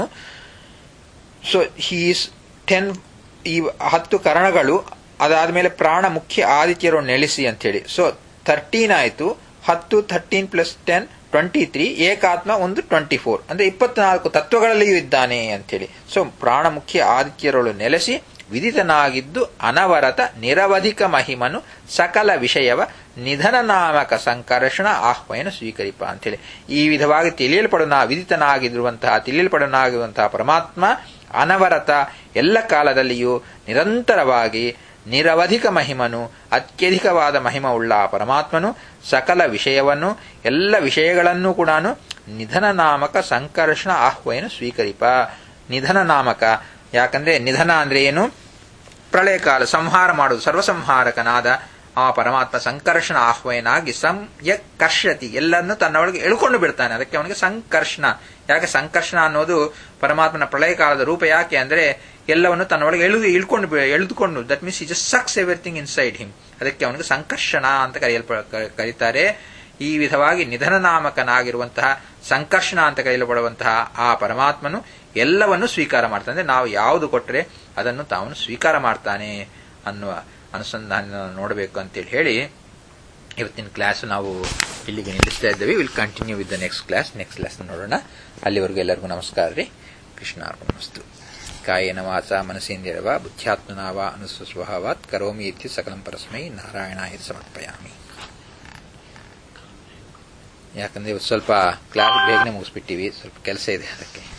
ಸೊ ಹೀಸ್ ಟೆನ್ ಈ ಹತ್ತು ಕರಣಗಳು ಅದಾದ್ಮೇಲೆ ಪ್ರಾಣ ಮುಖ್ಯ ಆದಿತ್ಯರು ನೆಲೆಸಿ ಅಂತೇಳಿ ಸೊ ಥರ್ಟೀನ್ ಆಯಿತು ಹತ್ತು thirteen plus ten twenty three ಏಕಾತ್ಮ ಒಂದು ಟ್ವೆಂಟಿ ಫೋರ್ ಅಂದ್ರೆ ಇಪ್ಪತ್ನಾಲ್ಕು ತತ್ವಗಳಲ್ಲಿಯೂ ಇದ್ದಾನೆ ಅಂತೇಳಿ ಸೊ ಪ್ರಾಣ ಮುಖ್ಯ ಆದಿತ್ಯರೊಳು ನೆಲೆಸಿ ವಿದಿತನಾಗಿದ್ದು ಅನವರತ ನಿರವಧಿಕ ಮಹಿಮನು ಸಕಲ ವಿಷಯವ ನಿಧನ ನಾಮಕ ಸಂಕರ್ಷಣ ಆಹ್ವಾನ ಸ್ವೀಕರಿಪ ಅಂತೇಳಿ ಈ ವಿಧವಾಗಿ ತಿಳಿಯಲ್ಪಡನ ವಿದಿತನಾಗಿರುವಂತಹ ತಿಳಿಯಲ್ಪಡನಾಗಿರುವಂತಹ ಪರಮಾತ್ಮ ಅನವರತ ಎಲ್ಲ ಕಾಲದಲ್ಲಿಯೂ ನಿರಂತರವಾಗಿ ನಿರವಧಿಕ ಮಹಿಮನು ಅತ್ಯಧಿಕವಾದ ಮಹಿಮ ಉಳ್ಳ ಆ ಪರಮಾತ್ಮನು ಸಕಲ ವಿಷಯವನ್ನು ಎಲ್ಲ ವಿಷಯಗಳನ್ನೂ ಕೂಡ ನಿಧನ ನಾಮಕ ಸಂಕರ್ಷಣ ಆಹ್ವಾನ ಸ್ವೀಕರಿಪ ನಿಧನ ನಾಮಕ ಯಾಕಂದ್ರೆ ನಿಧನ ಅಂದ್ರೆ ಏನು ಪ್ರಳಯ ಕಾಲ ಸಂಹಾರ ಮಾಡುವುದು ಸರ್ವಸಂಹಾರಕನಾದ ಆ ಪರಮಾತ್ಮ ಸಂಕರ್ಷಣ ಆಹ್ವಾನಾಗಿ ಸಂಯಕರ್ಷತಿ ಎಲ್ಲನ್ನು ತನ್ನೊಳಗೆ ಎಳ್ಕೊಂಡು ಬಿಡ್ತಾನೆ ಅದಕ್ಕೆ ಅವನಿಗೆ ಸಂಕರ್ಷಣ ಯಾಕೆ ಸಂಕರ್ಷಣ ಅನ್ನೋದು ಪರಮಾತ್ಮನ ಪ್ರಳಯ ಕಾಲದ ರೂಪ ಯಾಕೆ ಅಂದ್ರೆ ಎಲ್ಲವನ್ನು ತನ್ನೊಳಗೆ ಎಳೆದು ಇಳ್ಕೊಂಡು ಬಿ- ಎಳೆದುಕೊಂಡು that means is sucks everything inside him ಅದಕ್ಕೆ ಅವನಿಗೆ ಸಂಕರ್ಷಣ ಅಂತ ಕರೆಯಲ್ಪ ಕ- ಕರೀತಾರೆ ಈ ವಿಧವಾಗಿ ನಿಧನ ನಾಮಕನಾಗಿರುವಂತಹ ಸಂಕರ್ಷಣ ಅಂತ ಕರೆಯಲ್ಪಡುವಂತಹ ಆ ಪರಮಾತ್ಮನು ಎಲ್ಲವನ್ನು ಸ್ವೀಕಾರ ಮಾಡ್ತಾನೆ ಅಂದ್ರೆ ನಾವು ಯಾವುದು ಕೊಟ್ಟರೆ ಅದನ್ನು ತಾವನು ಸ್ವೀಕಾರ ಮಾಡ್ತಾನೆ ಅನ್ನುವ ಅನುಸಂಧಾನ ನೋಡಬೇಕು ಅಂತೇಳಿ ಹೇಳಿ ಇವತ್ತಿನ ಕ್ಲಾಸ್ ನಾವು ಇಲ್ಲಿಗೆ ನಿಲ್ಲಿಸ್ತಾ ಇದ್ದೇವೆ will continue with the next class next class ನೋಡೋಣ ಅಲ್ಲಿವರೆಗೂ ಎಲ್ಲರಿಗೂ ನಮಸ್ಕಾರ ರೀ ಕೃಷ್ಣಾರ್ಪಣಮಸ್ತು ಕಾಯೇನ ವಾಚ ಮನಸ್ಸೇಂದ್ರಿಯವ ಬುದ್ಧ್ಯಾತ್ಮನಾವ ಅನುಸ್ವಭಾವಾತ್ ಕರೋಮಿ ಇತ್ಯ ಸಕಲಂ ಪರಸ್ಮೈ ನಾರಾಯಣಾಯ ಸಮರ್ಪಯಾಮಿ ಯಾಕಂದ್ರೆ ಇವತ್ತು ಸ್ವಲ್ಪ ಕ್ಲಾಸ್ ಬೇಗನೆ ಮುಗಿಸ್ಬಿಟ್ಟಿವಿ ಸ್ವಲ್ಪ ಕೆಲಸ ಇದೆ ಅದಕ್ಕೆ